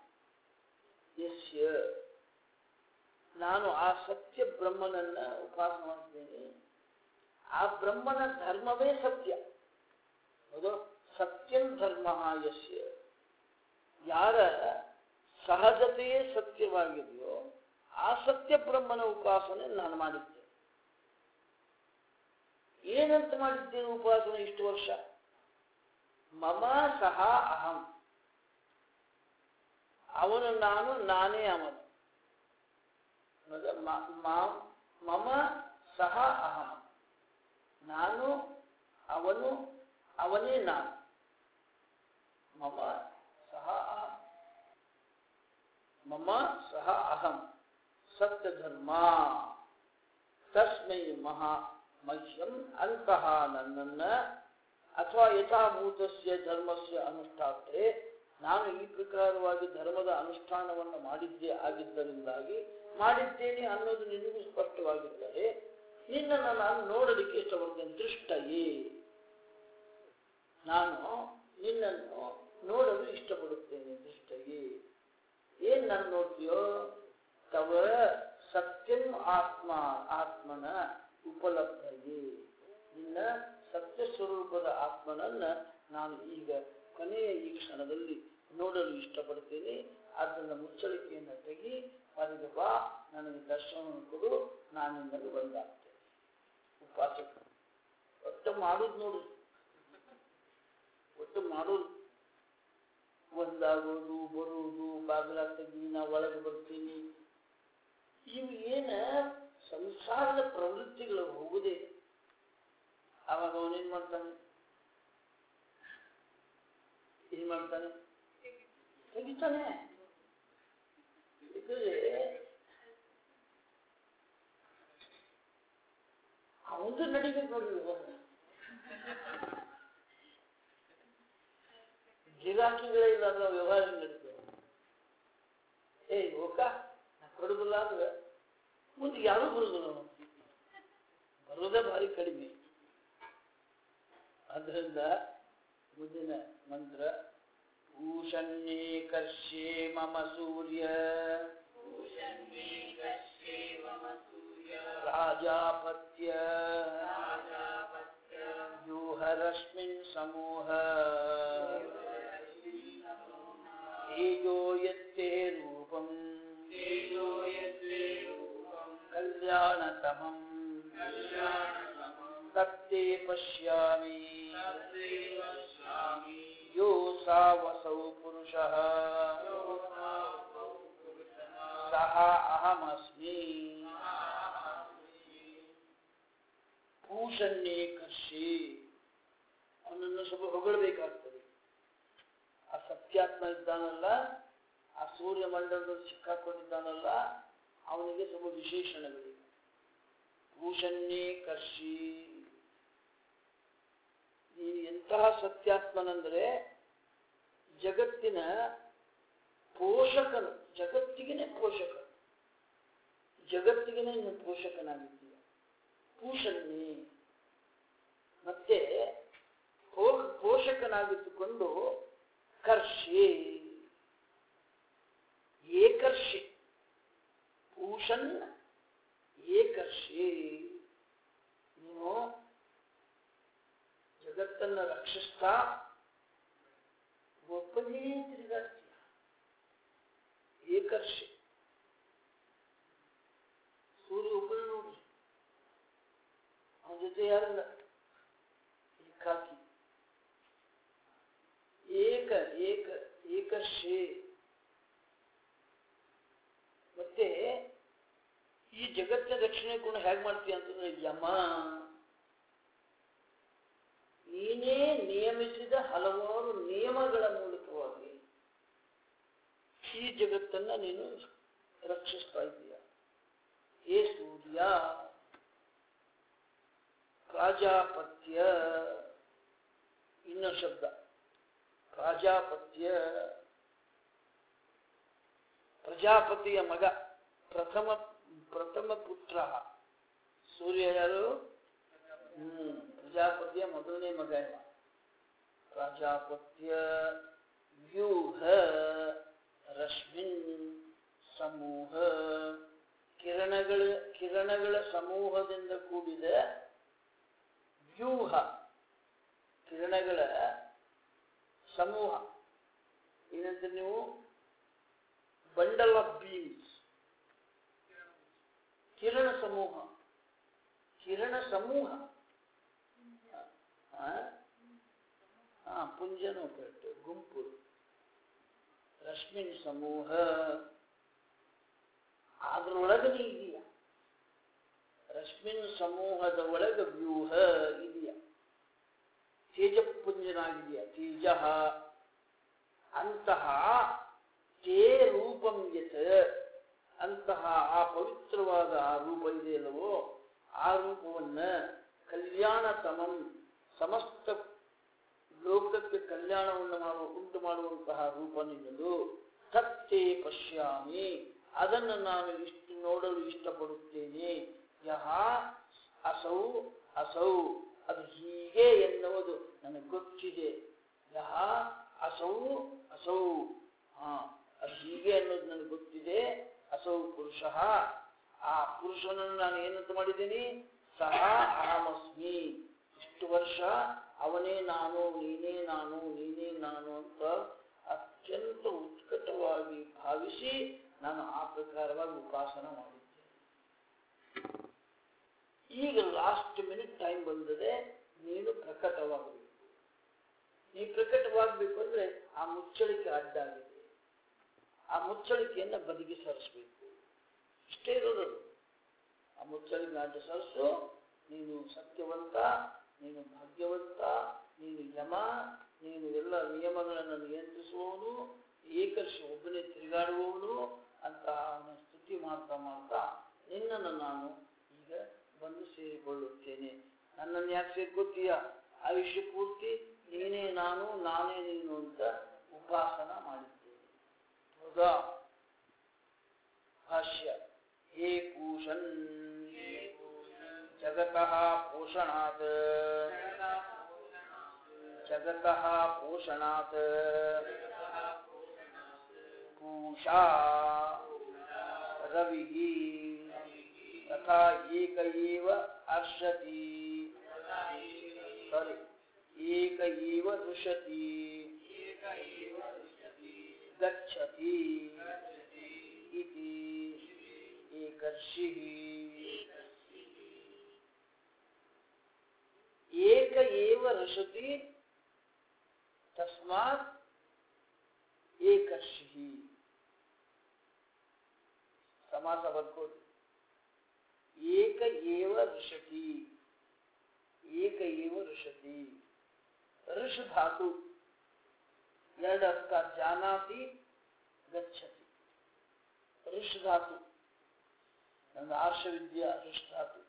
ಯಸ್ಯ ನಾನು ಆ ಸತ್ಯ ಬ್ರಹ್ಮನನ್ನ ಉಪಾಸನೆ ಮಾಡ್ತೇನೆ ಆ ಬ್ರಹ್ಮನ ಧರ್ಮವೇ ಸತ್ಯ ಹೌದು ಸತ್ಯಂ ಧರ್ಮ ಯಸ್ಯ ಯಾರ ಸಹಜತೆಯೇ ಸತ್ಯವಾಗಿದೆಯೋ ಆ ಸತ್ಯ ಬ್ರಹ್ಮನ ಉಪಾಸನೆ ನಾನು ಮಾಡಿದ್ದೆ ಏನಂತ ಮಾಡಿದ್ದೇನೆ ಉಪಾಸನೆ ಇಷ್ಟು ವರ್ಷ ಮಮ ಸಹ ಅಹಂ ಅವನು ನಾನು ನಾನೇ ಅವನು ಹೌದಾ? ಮ- ಮ- ಮಮ ಸಹ ಅಹಂ ನಾನು ಅವನು ಅವನೇ ನಾನು ಮಮ ಸಹ ಅಹಂ ಮಮ ಸಹ ಅಹಂ ಸತ್ಯಧರ್ಮ ತಸ್ಮೈ ಮಹಾ ಮಹ್ಯಂ ಅಂತಹ ನನ್ನನ್ನ ಅಥವಾ ಯಥಾಭೂತಸ್ಯ ಧರ್ಮಸ್ಯ ಅನುಷ್ಠಾತ್ರೆ ನಾನು ಈ ಪ್ರಕಾರವಾಗಿ ಧರ್ಮದ ಅನುಷ್ಠಾನವನ್ನು ಮಾಡಿದ್ದೇ ಆಗಿದ್ದರಿಂದಾಗಿ ಮಾಡಿದ್ದೇನೆ ಅನ್ನೋದು ನಿನಗೂ ಸ್ಪಷ್ಟವಾಗಿದ್ದರೆ ನಿನ್ನನ್ನು ನಾನು ನೋಡಲಿಕ್ಕೆ ಇಷ್ಟಪಡ್ತೇನೆ ದೃಷ್ಟಯೇ ನಾನು ನಿನ್ನನ್ನು ನೋಡಲು ಇಷ್ಟಪಡುತ್ತೇನೆ ದೃಷ್ಟಯೇ ಏನ್ ನಾನು ನೋಡ್ತೀಯೋ ತವ ಸತ್ಯಂ ಆತ್ಮ ಆತ್ಮನ ಉಪಲಬ್ಧಯೇ ನಿನ್ನ ಸತ್ಯ ಸ್ವರೂಪದ ಆತ್ಮನನ್ನ ನಾನು ಈಗ ಕೊನೆಯ ಈ ಕ್ಷಣದಲ್ಲಿ ನೋಡಲು ಇಷ್ಟಪಡ್ತೇನೆ ಅದನ್ನ ಮುಚ್ಚಳಿಕೆಯನ್ನು ತೆಗಿ ಹೊರಗೆ ಬಾ ನನಗೆ ದರ್ಶನವನ್ನು ಕೊಡು ನಾನು ನಿನ್ನನ್ನು ಒಂದಾಗ್ತೇನೆ ಉಪಾಸಕ ಒಟ್ಟು ಮಾಡುದು ನೋಡು ಒಟ್ಟು ಮಾಡೋದು ಒಂದಾಗೋದು ಬರುವುದು ಬಾಗಿಲ ತೆಗಿ ನಾ ಒಳಗೆ ಬರ್ತೀನಿ ಇವು ಏನ ಸಂಸಾರದ ಪ್ರವೃತ್ತಿಗಳು ಹೋಗುದೇ ಆವಾಗ ಅವನೇನ್ ಮಾಡ್ತಾನೆ ಏನ್ ಮಾಡ್ತಾನೆ ತೆಗಿತಾನೆ ಯಾಕಂದ್ರೆ ಅವಂದು ನಡಿಬೇಕು ನೋಡ್ರಿ ವ್ಯವಹಾರ ಗಿರಾಕಿಗಳೇ ಇಲ್ಲ ಅಂದ್ರೆ ವ್ಯವಹಾರ ಹೆಂಗ್ ನಡೀತದೆ ಏಯ್ ಹೋಗ ನಾ ಕೊಡುದಿಲ್ಲ ಅಂದ್ರೆ ಮುಂದೆ ಯಾರು ಬರುದಿಲ್ಲ ಅವನು ಬರೋದೇ ಭಾರಿ ಕಡಿಮೆ ಅದರಿಂದ ಮುಂದಿನ ಮಂತ್ರ ಭೂಷಣ್ಯೇ ಕರ್ಷೆ ಮಮ ಸೂರ್ಯ ರಾಜಾಪತ್ಯ ವ್ಯೂಹರಶ್ಮಿನ್ ಸಮೂಹ ತೇಜೋ ಯತ್ತೇ ರೂಪಂ ಕಲ್ಯಾಣತಮಂ ತತ್ತೇ ಪಶ್ಯಾಮಿ ಯೋ ಸಾವಸೌ ಪುರುಷಃ ಸಹ ಅಹಮಸ್ಮಿ ಭೂಷಣ್ಯೇ ಕರ್ಷಿ ಅವನನ್ನು ಸ್ವಲ್ಪ ಹೊಗಳಬೇಕಾಗ್ತದೆ ಆ ಸತ್ಯಾತ್ಮ ಇದ್ದಾನಲ್ಲ ಆ ಸೂರ್ಯ ಮಂಡಲದಲ್ಲಿ ಸಿಕ್ಕಾಕೊಂಡಿದ್ದಾನಲ್ಲ ಅವನಿಗೆ ಸ್ವಲ್ಪ ವಿಶೇಷಣಗಳಿವೆ ಭೂಷಣ್ಯೇ ಕರ್ಷಿ ಈ ಎಂತಹ ಸತ್ಯಾತ್ಮನಂದ್ರೆ ಜಗತ್ತಿನ ಪೋಷಕನು ಜಗತ್ತಿಗೆನೆ ಪೋಷಕ ಜಗತ್ತಿಗೆನೆ ನೀನು ಪೋಷಕನಾಗಿದ್ದೀಯ ಭೂಷಣ್ಯೇ ಮತ್ತೆ ಪೋ- ಪೋಷಕನಾಗಿಟ್ಟುಕೊಂಡು ಕರ್ಷೆ ಏಕರ್ಷೆ ಭೂಷನ್ ಏಕರ್ಷೆ ನೀನು ಜಗತ್ತನ್ನ ರಕ್ಷಿಸ್ತಾ ಒಬ್ಬನೇ ತಿರುಗಾಡ್ತೀಯ ಏಕರ್ಷೆ ಸೂರ್ಯ ಒಬ್ಬನೇ ನೋಡಿ ಅವನ ಜೊತೆ ಯಾರಿಲ್ಲ ಏಕಾಕಿ ಏಕ ಏಕ ಏಕರ್ಷೆ ಮತ್ತೆ ಈ ಜಗತ್ತಿನ ರಕ್ಷಣೆ ಕೂಡ ಹೇಗೆ ಮಾಡ್ತೀಯ ಅಂತಂದ್ರೆ ಯಮ ನೀನೇ ನಿಯಮಿಸಿದ ಹಲವಾರು ನಿಯಮಗಳ ಮೂಲಕವಾಗಿ ಈ ಜಗತ್ತನ್ನ ನೀನು ರಕ್ಷಿಸ್ತಾ ಇದ್ದೀಯ ಹೇ ಸೂರ್ಯ ಪ್ರಾಜಾಪತ್ಯ ಇನ್ನ ಶಬ್ದ ಪ್ರಾಜಾಪತ್ಯ ಪ್ರಜಾಪತಿಯ ಮಗ ಪ್ರಥಮ ಪ್ರಥಮ ಪುತ್ರ ಸೂರ್ಯ ಯಾರು ಹ್ಮ್ ಪ್ರಜಾಪತಿಯ ಮೊದಲನೇ ಮಗ ಇವ ಪ್ರಜಾಪತ್ಯ ವ್ಯೂಹ ರಶ್ಮಿನ್ ಸಮೂಹ ಕಿರಣಗಳ ಕಿರಣಗಳ ಸಮೂಹದಿಂದ ಕೂಡಿದ ವ್ಯೂಹ ಕಿರಣಗಳ ಸಮೂಹ ಏನಂತ ನೀವು ಬಂಡಲ್ ಆಫ್ ಬೀಮ್ಸ್ ಕಿರಣ ಸಮೂಹ ಕಿರಣ ಸಮೂಹ ಆ? ಆ, ಪುಂಜನು ಕರೆಕ್ಟ್ ಗುಂಪು ರಶ್ಮಿನ್ ಸಮೂಹ ಅದ್ರೊಳಗೆ ನೀ ಇದೆಯಾ ರಶ್ಮಿನ್ ಸಮೂಹದ ಒಳಗೆ ವ್ಯೂಹ ಇದೆಯಾ ತೇಜಪುಂಜನಾಗಿದೆಯಾ ತೇಜ ಅಂತಹ ತೇ ರೂಪಂ ಯತ್ ಅಂತಹ ಆ ಪವಿತ್ರವಾದ ಆ ರೂಪ ಇದೆಯಲ್ಲವೋ ಆ ರೂಪವನ್ನ ಕಲ್ಯಾಣ ಸಮಂ ಸಮಸ್ತ ಲೋಕಕ್ಕೆ ಕಲ್ಯಾಣವನ್ನು ಮಾಡುವ ಉಂಟು ಮಾಡುವಂತಹ ರೂಪ ನಿನ್ನದು ತತ್ತೇ ಪಶ್ಯಾಮಿ ಅದನ್ನು ನಾನು ಇಷ್ಟು ನೋಡಲು ಇಷ್ಟಪಡುತ್ತೇನೆ ಯಹ ಅಸೌ ಅಸೌ ಅದು ಹೀಗೆ ಎನ್ನುವುದು ನನಗೆ ಗೊತ್ತಿದೆ ಯಹ ಅಸೌ ಅಸೌ ಹಾ ಅದು ಹೀಗೆ ಅನ್ನೋದು ನನಗೆ ಗೊತ್ತಿದೆ ಅಸೌ ಪುರುಷ ಆ ಪುರುಷನನ್ನು ನಾನು ಏನಂತ ಮಾಡಿದ್ದೀನಿ ಸಹ ಅಹಮಸ್ಮಿ ಇಷ್ಟು ವರ್ಷ ಅವನೇ ನಾನು ನೀನೇ ನಾನು ನೀನೇ ನಾನು ಅಂತ ಅತ್ಯಂತ ಉತ್ಕಟವಾಗಿ ಭಾವಿಸಿ ನಾನು ಆ ಪ್ರಕಾರವಾಗಿ ಉಪಾಸನ ಮಾಡಿದ್ದೇನೆ ಈಗ ಲಾಸ್ಟ್ ಮಿನಿಟ್ ಟೈಮ್ ಬಂದಿದೆ ನೀನು ಪ್ರಕಟವಾಗಬೇಕು ನೀ ಪ್ರಕಟವಾಗಬೇಕು ಅಂದ್ರೆ ಆ ಮುಚ್ಚಳಿಕೆ ಅಡ್ಡಾಗಿದೆ ಆ ಮುಚ್ಚಳಿಕೆಯನ್ನ ಬದಿಗೆ ಸರಿಸಬೇಕು ಇಷ್ಟೇ ಇರೋದು ಅದು. ಆ ಮುಚ್ಚಳಿಕೆ ಅಡ್ಡ ಸರಿಸು ನೀನು ಸತ್ಯವಂತ ನೀನು ಭಾಗ್ಯವಂತ ನೀನು ಯಮ ನೀನು ಎಲ್ಲ ನಿಯಮಗಳನ್ನು ನಿಯಂತ್ರಿಸುವವನು ಏಕರ್ಷ ಒಬ್ಬನೇ ತಿರುಗಾಡುವವನು ಅಂತ ಅವನ ಸ್ತುತಿ ಮಾಡ್ತಾ ಮಾಡ್ತಾ ನಿನ್ನನ್ನು ನಾನು ಈಗ ಬಂದು ಸೇರಿಕೊಳ್ಳುತ್ತೇನೆ ನನ್ನನ್ನು ಯಾಕೆ ಸೇರ್ಕೋತೀಯ ಆಯುಷ್ಯ ಪೂರ್ತಿ ನೀನೇ ನಾನು ನಾನೇ ನೀನು ಅಂತ ಉಪಾಸನ ಮಾಡಿದ್ದೇನೆ ಹೌದಾ ಭಾಷ್ಯ ಹೇ ಪೂಷನ್ ಜಗತಃ ಪೋಷಣಾತ್ ಜಗತಃ ಪೋಷಣಾತ್ पूषा रविः तथा एक एव अर्षति सारी एक एव रुषति गच्छति इति एकर्षिः एक एव रुषति तस्मात् ಏಕರ್ಷಿ ಸಮಾಸ ಬರ್ಕೋದು ಏಕ ಏವ ಋಷತಿ ಏಕ ಏವ ಋಷತಿ ಋಷ ಧಾತು ಎರಡು ಅರ್ಥ ಜಾನಾತಿ ಗಚ್ಚತಿ ಋಷ ಧಾತು ನನ್ನ ಆರ್ಷ ವಿದ್ಯಾ ಋಷ ಧಾತು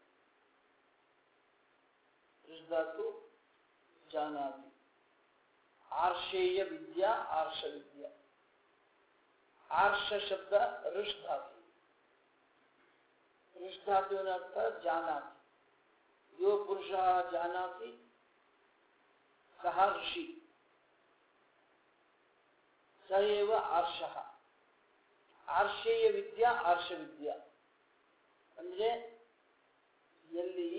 ಋಷ ಧಾತು ಜಾನಾತಿ ಆರ್ಷೇಯ ವಿದ್ಯಾ ಆರ್ಷ ವಿದ್ಯಾ ಆರ್ಷ ಶಬ್ದ ಋಷ್ ಧಾತು ಋಷ್ ಧಾತುವಿನ ಅರ್ಥ ಜಾನಾತಿ ಯೋ ಪುರುಷ ಜಾನಾತಿ ಸಹ ಋಷಿ ಸ ಏವ ಆರ್ಷಃ ಆರ್ಷೇಯ ವಿದ್ಯಾ ಆರ್ಷ ವಿದ್ಯಾ ಅಂದ್ರೆ ಎಲ್ಲಿ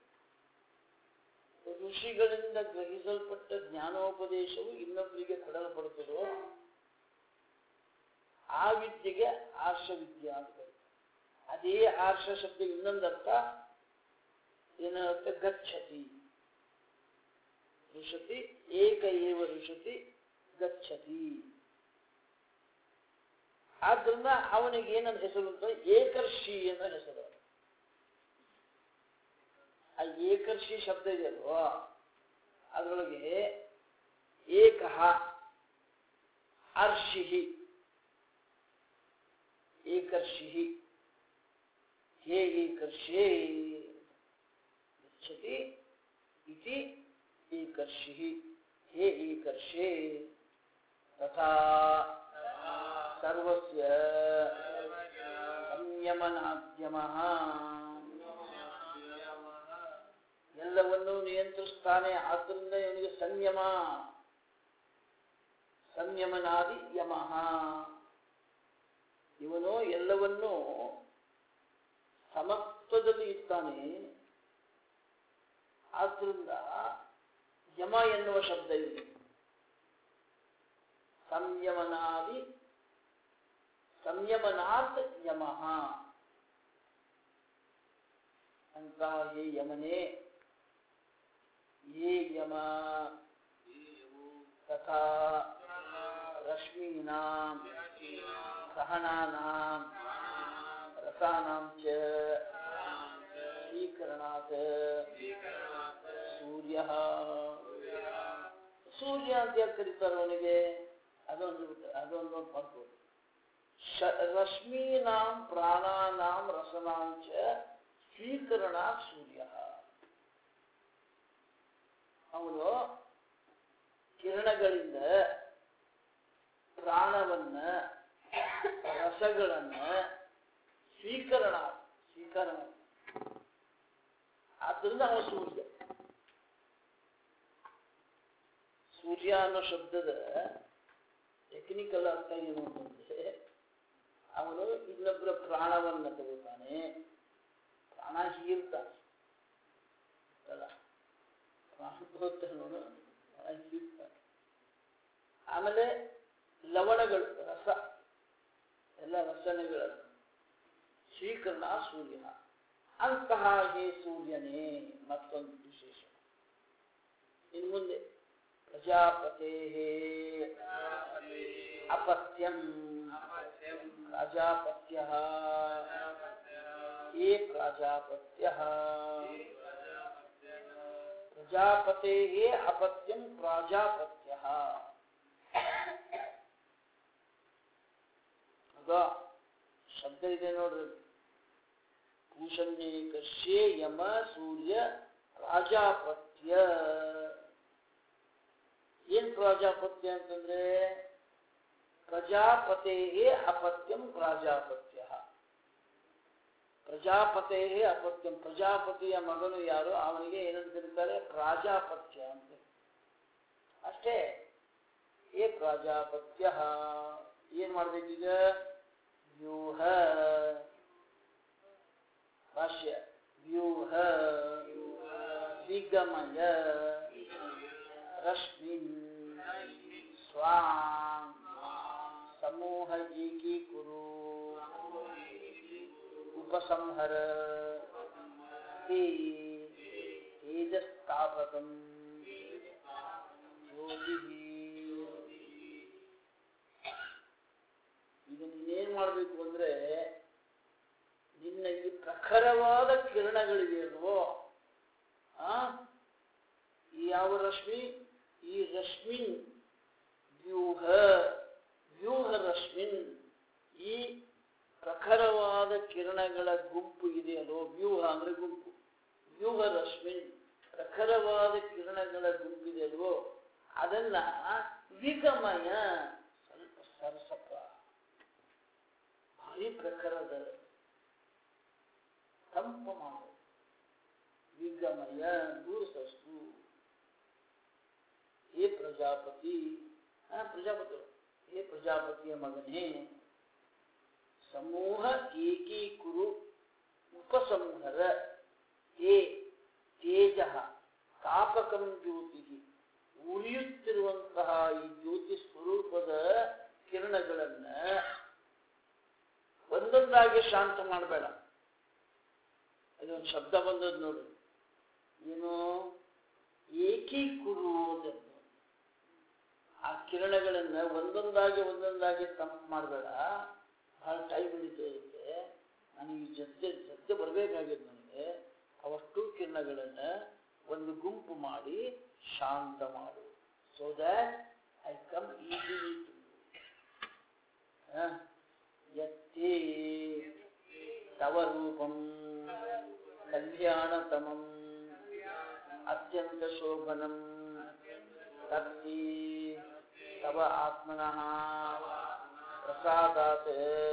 ಋಷಿಗಳಿಂದ ಗ್ರಹಿಸಲ್ಪಟ್ಟ ಜ್ಞಾನೋಪದೇಶವು ಇನ್ನೊಬ್ಬರಿಗೆ ಕೊಡಲ್ಪಡುತ್ತದೋ ಆ ವಿದ್ಯೆಗೆ ಆರ್ಷ ವಿದ್ಯಾ ಅಂತ ಕರೀತಾರೆ ಅದೇ ಆರ್ಷ ಶಬ್ದ ಇನ್ನೊಂದರ್ಥ ಏನರ್ಥ ಗಚ್ಚತಿ ಋಷತಿ ಏಕ ಏವ ಋಷತಿ ಗಚ್ಚತಿ ಆದ್ರಿಂದ ಅವನಿಗೆ ಏನಂತ ಹೆಸರು ಅಂತ ಏಕರ್ಷಿ ಅಂತ ಹೆಸರು ಆ ಏಕರ್ಷಿ ಶಬ್ದ ಇದೆಯಲ್ವೋ ಅದರೊಳಗೆ ಏಕಃ ಅರ್ಷಿ ಏಕರ್ಷಿ ಹೇ ಏಕರ್ಷೇ ಗಚ್ಚತಿ ಇತಿ ಏಕರ್ಷಿ ಹೇ ಏಕರ್ಷೇ ತಥಾ ಸರ್ವಸ್ಯ ಸಂಯಮನಾದ್ಯಮಃ ಎಲ್ಲವನ್ನೂ ನಿಯಂತ್ರಿಸ್ತಾನೆ ಆದ್ದರಿಂದ ಇವನಿಗೆ ಸಂಯಮ ಸಂಯಮನಾದಿ ಯಮಃ ಇವನು ಎಲ್ಲವನ್ನೂ ಸಮತ್ವದಲ್ಲಿ ಇರ್ತಾನೆ ಆದ್ರಿಂದ ಯಮ ಎನ್ನುವ ಶಬ್ದ ಇದೆ ಸಂಯಮನಾದಿ ಸಂಯಮನಾತ್ ಯಮಃ ಅಂತ ಹೇ ಯಮನೇ ये यम तथा रश्मीनां सहनानां रसानां च ಸ್ವೀಕರಣಾತ್ ಸೂರ್ಯ ಸೂರ್ಯ ಅಂತ ಯಾಕೆ ಕರೀತಾರೆ ಅವನಿಗೆ ಅದೊಂದು ಅದೊಂದು ಮಾಡ್ಬೋದು ಶ ರಶ್ಮೀನಾಂ ಪ್ರಾಣಾನಾಂ ರಸನಾಂಚ ಸ್ವೀಕರಣಾತ್ ಸೂರ್ಯ ಅವನು ಕಿರಣಗಳಿಂದ ಪ್ರಾಣವನ್ನ ರಸಗಳನ್ನ ಸ್ವೀಕರಣ ಸ್ವೀಕರಣ ಆದ್ದರಿಂದ ಅವನು ಸೂರ್ಯ ಸೂರ್ಯ ಅನ್ನೋ ಶಬ್ದದ ಟೆಕ್ನಿಕಲ್ ಅರ್ಥ ಏನು ಅಂತಂದ್ರೆ ಅವನು ಇನ್ನೊಬ್ಬರ ಪ್ರಾಣವನ್ನ ತಗೋತಾನೆ ಪ್ರಾಣ ಹೀರ್ತಾನೆ ಅಲ್ಲ ಪ್ರಾಣೋತ್ತರನು ಹೀರ್ತಾನೆ ಆಮೇಲೆ ಲವಣಗಳು ರಸ ಎಲ್ಲ ರಸನೆಗಳನ್ನು ಸ್ವೀಕರಣ ಸೂರ್ಯ ಅಂತಹ ಹೇ ಸೂರ್ಯನೇ ಮತ್ತೊಂದು ವಿಶೇಷ ಇನ್ನು ಮುಂದೆ ಪ್ರಜಾಪತೆ ಅಪತ್ಯಂ ಪ್ರಜಾಪತ್ಯ ಏ ಪ್ರಜಾಪತ್ಯ ಪ್ರಜಾಪತೆ ಅಪತ್ಯಂ ಪ್ರಾಜಾಪತ್ಯ ಆಗ ಶಬ್ದ ಇದೆ ನೋಡ್ರಿ ಭೂಷಣ್ಯೇಕರ್ಷೇ ಯಮ ಸೂರ್ಯ ಪ್ರಾಜಾಪತ್ಯ ಏನ್ ಪ್ರಾಜಾಪತ್ಯ ಅಂತಂದ್ರೆ ಪ್ರಜಾಪತೆ ಅಪತ್ಯಂ ಪ್ರಾಜಾಪತ್ಯ ಪ್ರಜಾಪತೆ ಅಪತ್ಯಂ ಪ್ರಜಾಪತಿಯ ಮಗನು ಯಾರು ಅವನಿಗೆ ಏನಂತ ಕರೀತಾರೆ ಪ್ರಾಜಾಪತ್ಯ ಅಂತ ಅಷ್ಟೇ ಏ ಪ್ರಾಜಾಪತ್ಯ ಏನ್ ಮಾಡ್ಬೇಕೀಗ ವ್ಯೂಹ ಭಾಷ್ಯ ವ್ಯೂಹ ದಿಗಮಯ ರಶ್ಮಿನ್ ಸ್ವಾಂ ಸಮೂಹ ಏಕೀಕುರು ಉಪಸಂಹರ ತೇ ತೇಜಸ್ತಾಪಕಂ ಜ್ಯೋತಿ ಈಗ ನೀನೇನ್ ಮಾಡ್ಬೇಕು ಅಂದ್ರೆ ನಿನ್ನ ಈ ಪ್ರಖರವಾದ ಕಿರಣಗಳಿವೆ ಅಲ್ವೋ ಆ ಈ ಯಾವ ರಶ್ಮಿ ಈ ರಶ್ಮಿನ್ ವ್ಯೂಹ ವ್ಯೂಹ ರಶ್ಮಿನ್ ಈ ಪ್ರಖರವಾದ ಕಿರಣಗಳ ಗುಂಪು ಇದೆಯಲ್ಲೋ ವ್ಯೂಹ ಅಂದ್ರೆ ಗುಂಪು ವ್ಯೂಹ ರಶ್ಮಿನ್ ಪ್ರಖರವಾದ ಕಿರಣಗಳ ಗುಂಪು ಇದೆಯಲ್ವೋ ಅದನ್ನ ವಿಗಮಯ ಸ್ವಲ್ಪ ಸರಸಪ್ಪ ಭಾರಿ ಪ್ರಖರದ ತಂಪು ಮಾಡು ವಿಗಮಯ ದೂರ ಸಸ್ತು ಹೇ ಪ್ರಜಾಪತಿ ಹಾ ಪ್ರಜಾಪತಿ ಹೇ ಪ್ರಜಾಪತಿಯ ಮಗನೇ ಸಮೂಹ ಏಕೀಕುರು ಉಪಸಂಹರ ಹೇ ತೇಜ ತಾಪಕಂ ಜ್ಯೋತಿ ಉರಿಯುತ್ತಿರುವಂತಹ ಈ ಜ್ಯೋತಿ ಸ್ವರೂಪದ ಕಿರಣಗಳನ್ನ ಒಂದೊಂದಾಗಿ ಶಾಂತ ಮಾಡಬೇಡ ಅದೊಂದು ಶಬ್ದ ಬಂದದ್ದು ನೋಡಿ ಏನು ಏಕೀಕುರು ಅಂತ ಆ ಕಿರಣಗಳನ್ನ ಒಂದೊಂದಾಗಿ ಒಂದೊಂದಾಗಿ ತಂಪು ಮಾಡಬೇಡ ಬಹಳ ಟೈಮ್ ಹಿಡಿತೋಗುತ್ತೆ ನನಗೆ ಜೊತೆ ಜೊತೆ ಬರಬೇಕಾಗಿದ್ದು ನನಗೆ ಅವಷ್ಟು ಕಿರಣಗಳನ್ನ ಒಂದು ಗುಂಪು ಮಾಡಿ ಶಾಂತ ಮಾಡು so that I come easily ಯತ್ತೇ ತವ ರೂಪಂ ಕಲ್ಯಾಣತಮಂ ಅತ್ಯಂತ ಶೋಭನಂ ತತ್ತಿ ತವ ಆತ್ಮನಃ ಪ್ರಸಾದಾತ್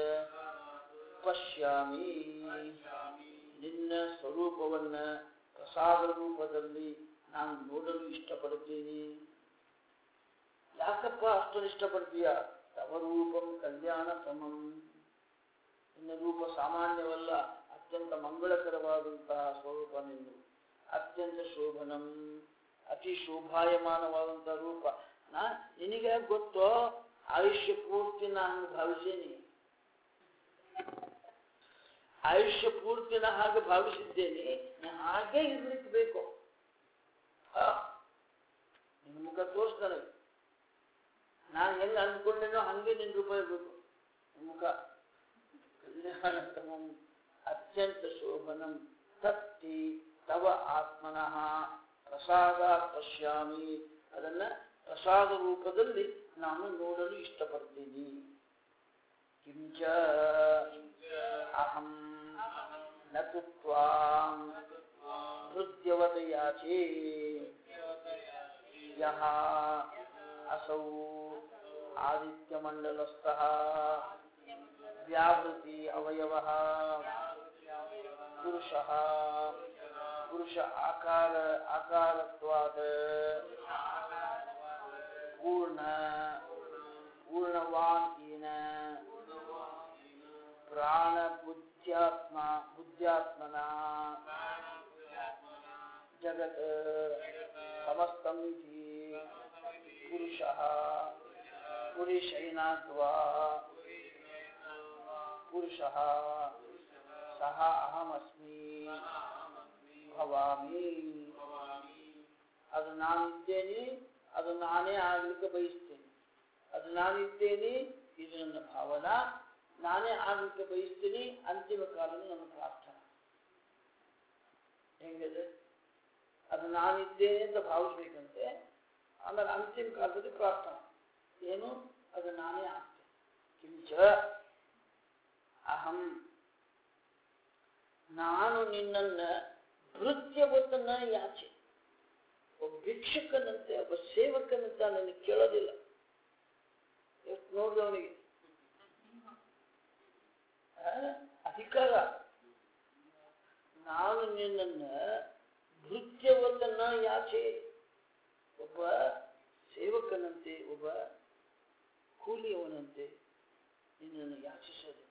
ಪಶ್ಯಾಮಿ ನಿನ್ನ ಸ್ವರೂಪವನ್ನ ಪ್ರಸಾದ ರೂಪದಲ್ಲಿ ನಾನು ನೋಡಲು ಇಷ್ಟಪಡ್ತೀನಿ ಯಾಕಪ್ಪ ಅಷ್ಟೊಂದು ಇಷ್ಟಪಡ್ತೀಯ ತವ ರೂಪಂ ಕಲ್ಯಾಣ ಸಮಂ ನಿನ್ನ ರೂಪ ಸಾಮಾನ್ಯವಲ್ಲ ಅತ್ಯಂತ ಮಂಗಳಕರವಾದಂತಹ ಸ್ವರೂಪ ನಿಂದು ಅತ್ಯಂತ ಶೋಭನಂ ಅತಿ ಶೋಭಾಯಮಾನವಾದಂತಹ ರೂಪ ನಾ ನಿನಗೆ ಗೊತ್ತೋ ಆಯುಷ್ಯ ಪೂರ್ತಿ ನಾನು ಭಾವಿಸೇನಿ ಆಯುಷ್ಯ ಪೂರ್ತಿ ನಾ ಹಾಗೆ ಭಾವಿಸಿದ್ದೇನೆ ನಾ ಹಾಗೆ ಇರ್ಲಿಕ್ಕೆ ಬೇಕು ಆ, ನಿನ್ನ ಮುಖ ತೋರಿಸ್ತಾನೆ ನಾನು ಹೆಂಗ ಅಂದ್ಕೊಂಡೇನೋ ಹಂಗೆ ನಿನ್ನ ರೂಪ ಇರ್ಬೇಕು ನಿನ್ನ ಮುಖ ಕಲ್ಯಾಣತಮಂ ಅತ್ಯಂತ ಶೋಭನಂ ತತ್ತಿ ತವ ಆತ್ಮನಃ ಪ್ರಸಾದ ಪಶ್ಯಾಮಿ ಅದನ್ನ ಪ್ರಸಾದ ರೂಪದಲ್ಲಿ ನಾನು ನೋಡಲು ಇಷ್ಟಪಡ್ತೀನಿ ಕಿಂಚ ಅಹಂ ನತು ತ್ವಾಂ ಹೃದ್ಯವತಯಾಚೇ ಯಹ ಅಸೌ ಆದಿತ್ಯಮಂಡಲಸ್ಥಃ ವ್ಯಾವೃತಿ ಅವಯವಃ ಪುರುಷಃ ಪುರುಷ ಆಕಾರ ಆಕಾರತ್ವಾದ ಪೂರ್ಣ ಪೂರ್ಣವಾನ್ ಈನ ಪ್ರಾಣ ಬುದ್ಧ್ಯಾತ್ಮ ಬುದ್ಧ್ಯಾತ್ಮನ ಜಗತ್ ಸಮಸ್ತಂ ಇತಿ ಪುರುಷಃ ಪುರುಷೈನಾತ್ವಾ ಪುರುಷಃ ಸಹ ಅಹಮಸ್ಮಿ ಭವಾಮಿ ಅದು ನಾನಿದ್ದೇನೆ ಅದು ನಾನೇ ಆಗ್ಲಿಕ್ಕೆ ಬಯಸ್ತೇನೆ ಅದು ನಾನಿದ್ದೇನೆ ಇದು ನನ್ನ ಭಾವನಾ ನಾನೇ ಆಗ್ಲಿಕ್ಕೆ ಬಯಸ್ತೀನಿ ಅಂತಿಮ ಕಾಲದಲ್ಲಿ ನನ್ನ ಪ್ರಾರ್ಥನಾ ಹೆಂಗಿದೆ ಅದು ನಾನಿದ್ದೇನೆ ಅಂತ ಭಾವಿಸ್ಬೇಕಂತೆ ಆಮೇಲೆ ಅಂತಿಮ ಕಾಲದಲ್ಲಿ ಪ್ರಾರ್ಥನಾ ಏನು ಅದು ನಾನೇ ಆಗ್ತೇನೆ ಕಿಂಚ ಅಹಂ ನಾನು ನಿನ್ನನ್ನ ಭೃತ್ಯವತನ ಯಾಚೆ ಒಬ್ಬ ಭಿಕ್ಷುಕನಂತೆ ಒಬ್ಬ ಸೇವಕನಂತ ನನಗೆ ಕೇಳೋದಿಲ್ಲ ಎಷ್ಟು ನೋಡಿದ ಅವನಿಗೆ ಅಧಿಕಾರ ನಾನು ನಿನ್ನನ್ನ ಭೃತ್ಯವತನ ಯಾಚೆ ಒಬ್ಬ ಸೇವಕನಂತೆ ಒಬ್ಬ ಕೂಲಿಯವನಂತೆ ನಿನ್ನನ್ನು ಯಾಚಿಸೋದಿಲ್ಲ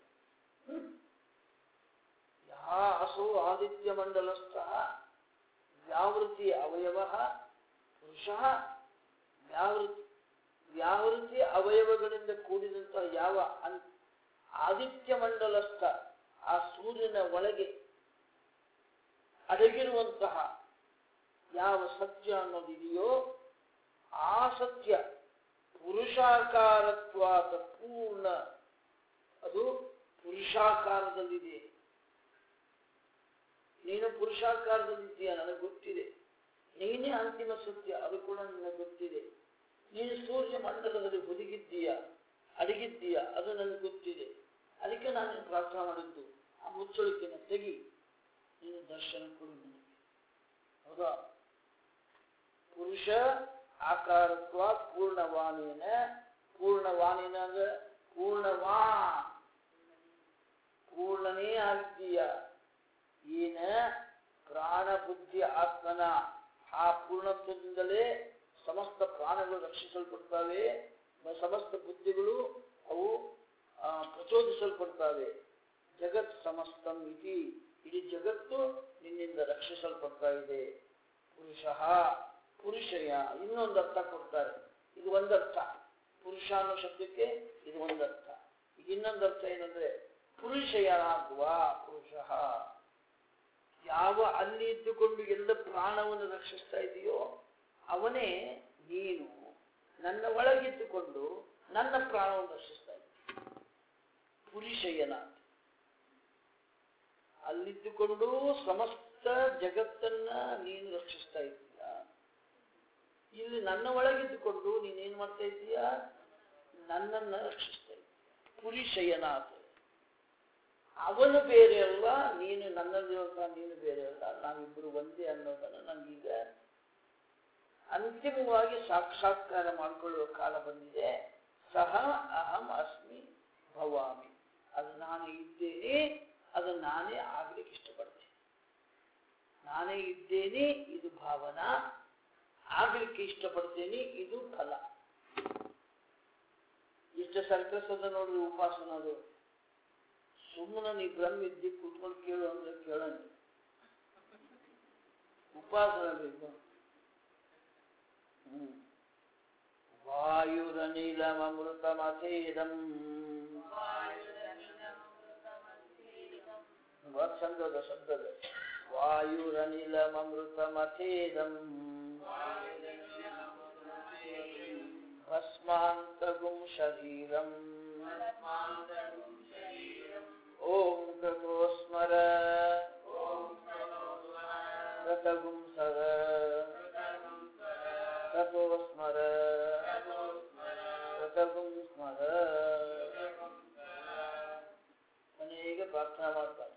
ಯಾ ಅಸೋ ಆದಿತ್ಯ ಮಂಡಲಸ್ಥ ವ್ಯಾವೃತಿ ಅವಯವ ಪುರುಷ ವ್ಯಾವೃತಿ ವ್ಯಾವೃತಿ ಅವಯವಗಳಿಂದ ಕೂಡಿದಂತಹ ಯಾವ ಅನ್ ಆದಿತ್ಯ ಮಂಡಲಸ್ಥ ಆ ಸೂರ್ಯನ ಒಳಗೆ ಅಡಗಿರುವಂತಹ ಯಾವ ಸತ್ಯ ಅನ್ನೋದಿದೆಯೋ ಆ ಸತ್ಯ ಪುರುಷಾಕಾರತ್ವಾದ ಪೂರ್ಣ ಅದು ಪುರುಷಾಕಾರದಲ್ಲಿದೆ ನೀನು ಪುರುಷಾಕಾರದಲ್ಲಿದ್ದೀಯ ನನಗೆ ಗೊತ್ತಿದೆ ನೀನೇ ಅಂತಿಮ ಸತ್ಯ ಅದು ಕೂಡ ನನಗೆ ಗೊತ್ತಿದೆ ನೀನು ಸೂರ್ಯ ಮಂಡಲದಲ್ಲಿ ಹುದುಗಿದ್ದೀಯ ಅಡಗಿದ್ದೀಯ ಅದು ನನಗೆ ಗೊತ್ತಿದೆ ಅದಕ್ಕೆ ನಾನು ನಿನ್ನ ಪ್ರಾರ್ಥನೆ ಮಾಡಿದ್ದು ಆ ಮುಚ್ಚಳಿಕೆನ ತೆಗಿ ನೀನು ದರ್ಶನ ಕೊಡು ನನಗೆ ಹೌದಾ ಪುರುಷ ಆಕಾರತ್ವ ಪೂರ್ಣವಾನೇನ ಪೂರ್ಣವಾನೇನ ಅಂದ್ರೆ ಪೂರ್ಣವಾ ಪೂರ್ಣನೇ ಆಗಿದ್ದೀಯ ಏನ ಪ್ರಾಣ ಬುದ್ಧಿ ಆತ್ಮನ ಆ ಪೂರ್ಣತ್ವದಿಂದಲೇ ಸಮಸ್ತ ಪ್ರಾಣಗಳು ರಕ್ಷಿಸಲ್ಪಡ್ತಾವೆ ಮ- ಸಮಸ್ತ ಬುದ್ಧಿಗಳು ಅವು ಆ, ಪ್ರಚೋದಿಸಲ್ಪಡ್ತಾವೆ ಜಗತ್ ಸಮಸ್ತಂ ಇತಿ ಇಡೀ ಜಗತ್ತು ನಿನ್ನಿಂದ ರಕ್ಷಿಸಲ್ಪಡ್ತಾ ಇದೆ ಪುರುಷ ಪುರುಷಯ ಇನ್ನೊಂದು ಅರ್ಥ ಕೊಡ್ತಾರೆ ಇದು ಒಂದರ್ಥ ಪುರುಷ ಅನ್ನೋ ಶಬ್ದಕ್ಕೆ ಇದು ಒಂದರ್ಥ ಈಗ ಇನ್ನೊಂದು ಅರ್ಥ ಏನಂದ್ರೆ ಪುರುಷಯನಾಗುವ ಪುರುಷ ಯಾವ ಅಲ್ಲಿ ಇದ್ದುಕೊಂಡು ಎಲ್ಲ ಪ್ರಾಣವನ್ನು ರಕ್ಷಿಸ್ತಾ ಇದೆಯೋ ಅವನೇ ನೀನು ನನ್ನ ಒಳಗಿದ್ದುಕೊಂಡು ನನ್ನ ಪ್ರಾಣವನ್ನು ರಕ್ಷಿಸ್ತಾ ಇದ್ದೀಯ ಪುರುಷಯನ ಅಲ್ಲಿದ್ದುಕೊಂಡು ಸಮಸ್ತ ಜಗತ್ತನ್ನ ನೀನು ರಕ್ಷಿಸ್ತಾ ಇದ್ದೀಯ ಇಲ್ಲಿ ನನ್ನ ಒಳಗಿದ್ದುಕೊಂಡು ನೀನೇನ್ ಮಾಡ್ತಾ ಇದ್ದೀಯ ನನ್ನನ್ನ ರಕ್ಷಿಸ್ತಾ ಇದ್ದೀಯ ಪುರುಷಯನಾಥ ಅವನು ಬೇರೆ ಅಲ್ಲ ನೀನು ನನ್ನಲ್ಲಿರುವಂತಹ ನೀನು ಬೇರೆ ಅಲ್ಲ ನಾವಿಬ್ಬರು ಒಂದೇ ಅನ್ನೋದನ್ನು ನನಗೀಗ ಅಂತಿಮವಾಗಿ ಸಾಕ್ಷಾತ್ಕಾರ ಮಾಡಿಕೊಳ್ಳುವ ಕಾಲ ಬಂದಿದೆ ಸಹ ಅಹಂ ಅಸ್ಮಿ ಭವಾಮಿ ಅದು ನಾನು ಇದ್ದೇನೆ ಅದು ನಾನೇ ಆಗ್ಲಿಕ್ಕೆ ಇಷ್ಟಪಡ್ತೇನೆ ನಾನೇ ಇದ್ದೇನೆ ಇದು ಭಾವನಾ ಆಗ್ಲಿಕ್ಕೆ ಇಷ್ಟಪಡ್ತೇನೆ ಇದು ಫಲ ಇಷ್ಟು ಸರ್ಕಸ್ ಅದ ನೋಡ್ರಿ ಉಪಾಸನ ಅದು ಸುಮ್ಮನೆ ನೀ ಬ್ರಹ್ಮ ಇದ್ದಿ ಕೂತ್ಕೊಂಡು ಕೇಳು ಅಂದ್ರೆ ಕೇಳೋಣ ಉಪಾಸನ ಬೇಕು ಹ್ಮ್ ವಾಯುರನಿಲಮೃತಮಥೇದಂ ಬಹಳ ಚಂದದ ಶಬ್ದದ ವಾಯುರನಿಲಮೃತಮಥೇದಂ ಭಸ್ಮಾಂತಗುಂ ಶರೀರಂ ಓಂ ಕೃತೋ ಸ್ಮರ ಕೃತಗುಂ ಸರ ಕೃತೋ ಸ್ಮರ ಕೃತಗುಂ ಸ್ಮರ ಕೊನೆಗೆ ಪ್ರಾರ್ಥನಾ ಮಾಡ್ತಾರೆ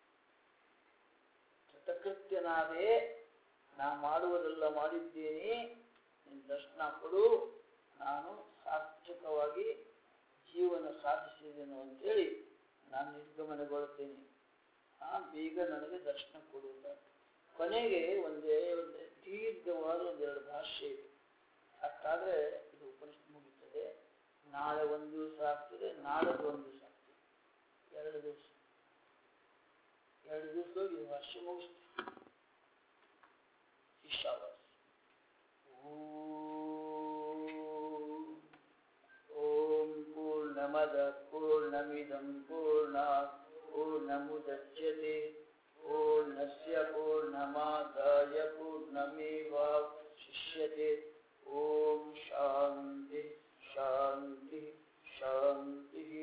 ಕೃತಕೃತ್ಯನಾದೆ ನಾ ಮಾಡುವುದೆಲ್ಲ ಮಾಡಿದ್ದೇನೆ ನಿನ್ನ ದರ್ಶನ ಕೊಡು ನಾನು ಸಾರ್ಥಕವಾಗಿ ಜೀವನ ಸಾಧಿಸಿದೆನು ಅಂತೇಳಿ ನಾನು ನಿರ್ಗಮನಗೊಳ್ಳುತ್ತೇನೆ ಆ ಬೇಗ ನನಗೆ ದರ್ಶನ ಕೊಡುವುದ ಕೊನೆಗೆ ಒಂದೇ ಒಂದು ದೀರ್ಘವಾದ ಒಂದೆರಡು ಭಾಷೆ ಇದೆ ಅಷ್ಟಾದ್ರೆ ಇದು ಉಪನಿಷತ್ ಮುಗಿತದೆ ನಾಳೆ ಒಂದು ದಿವಸ ಆಗ್ತದೆ ನಾಳೆದು ಒಂದು ದಿವಸ ಆಗ್ತದೆ ಎರಡು ದಿವಸ ಎರಡು ದಿವಸದೊಳಗೆ ಈ ಭಾಷೆ ಮುಗಿಸ್ತೀವಿ ಈಶಾವಾಸ್ ಓಂ ಪೂರ್ಣಮದ ಪೂರ್ಣಮಿದಂ ಪೂರ್ಣಾತ್ ಪೂರ್ಣಮುದಚ್ಯತೆ ಪೂರ್ಣಸ್ಯ ಪೂರ್ಣಮಾದಾಯ ಪೂರ್ಣಮೇವಾವಶಿಷ್ಯತೆ ಓಂ ಶಾಂತಿ ಶಾಂತಿ ಶಾಂತಿ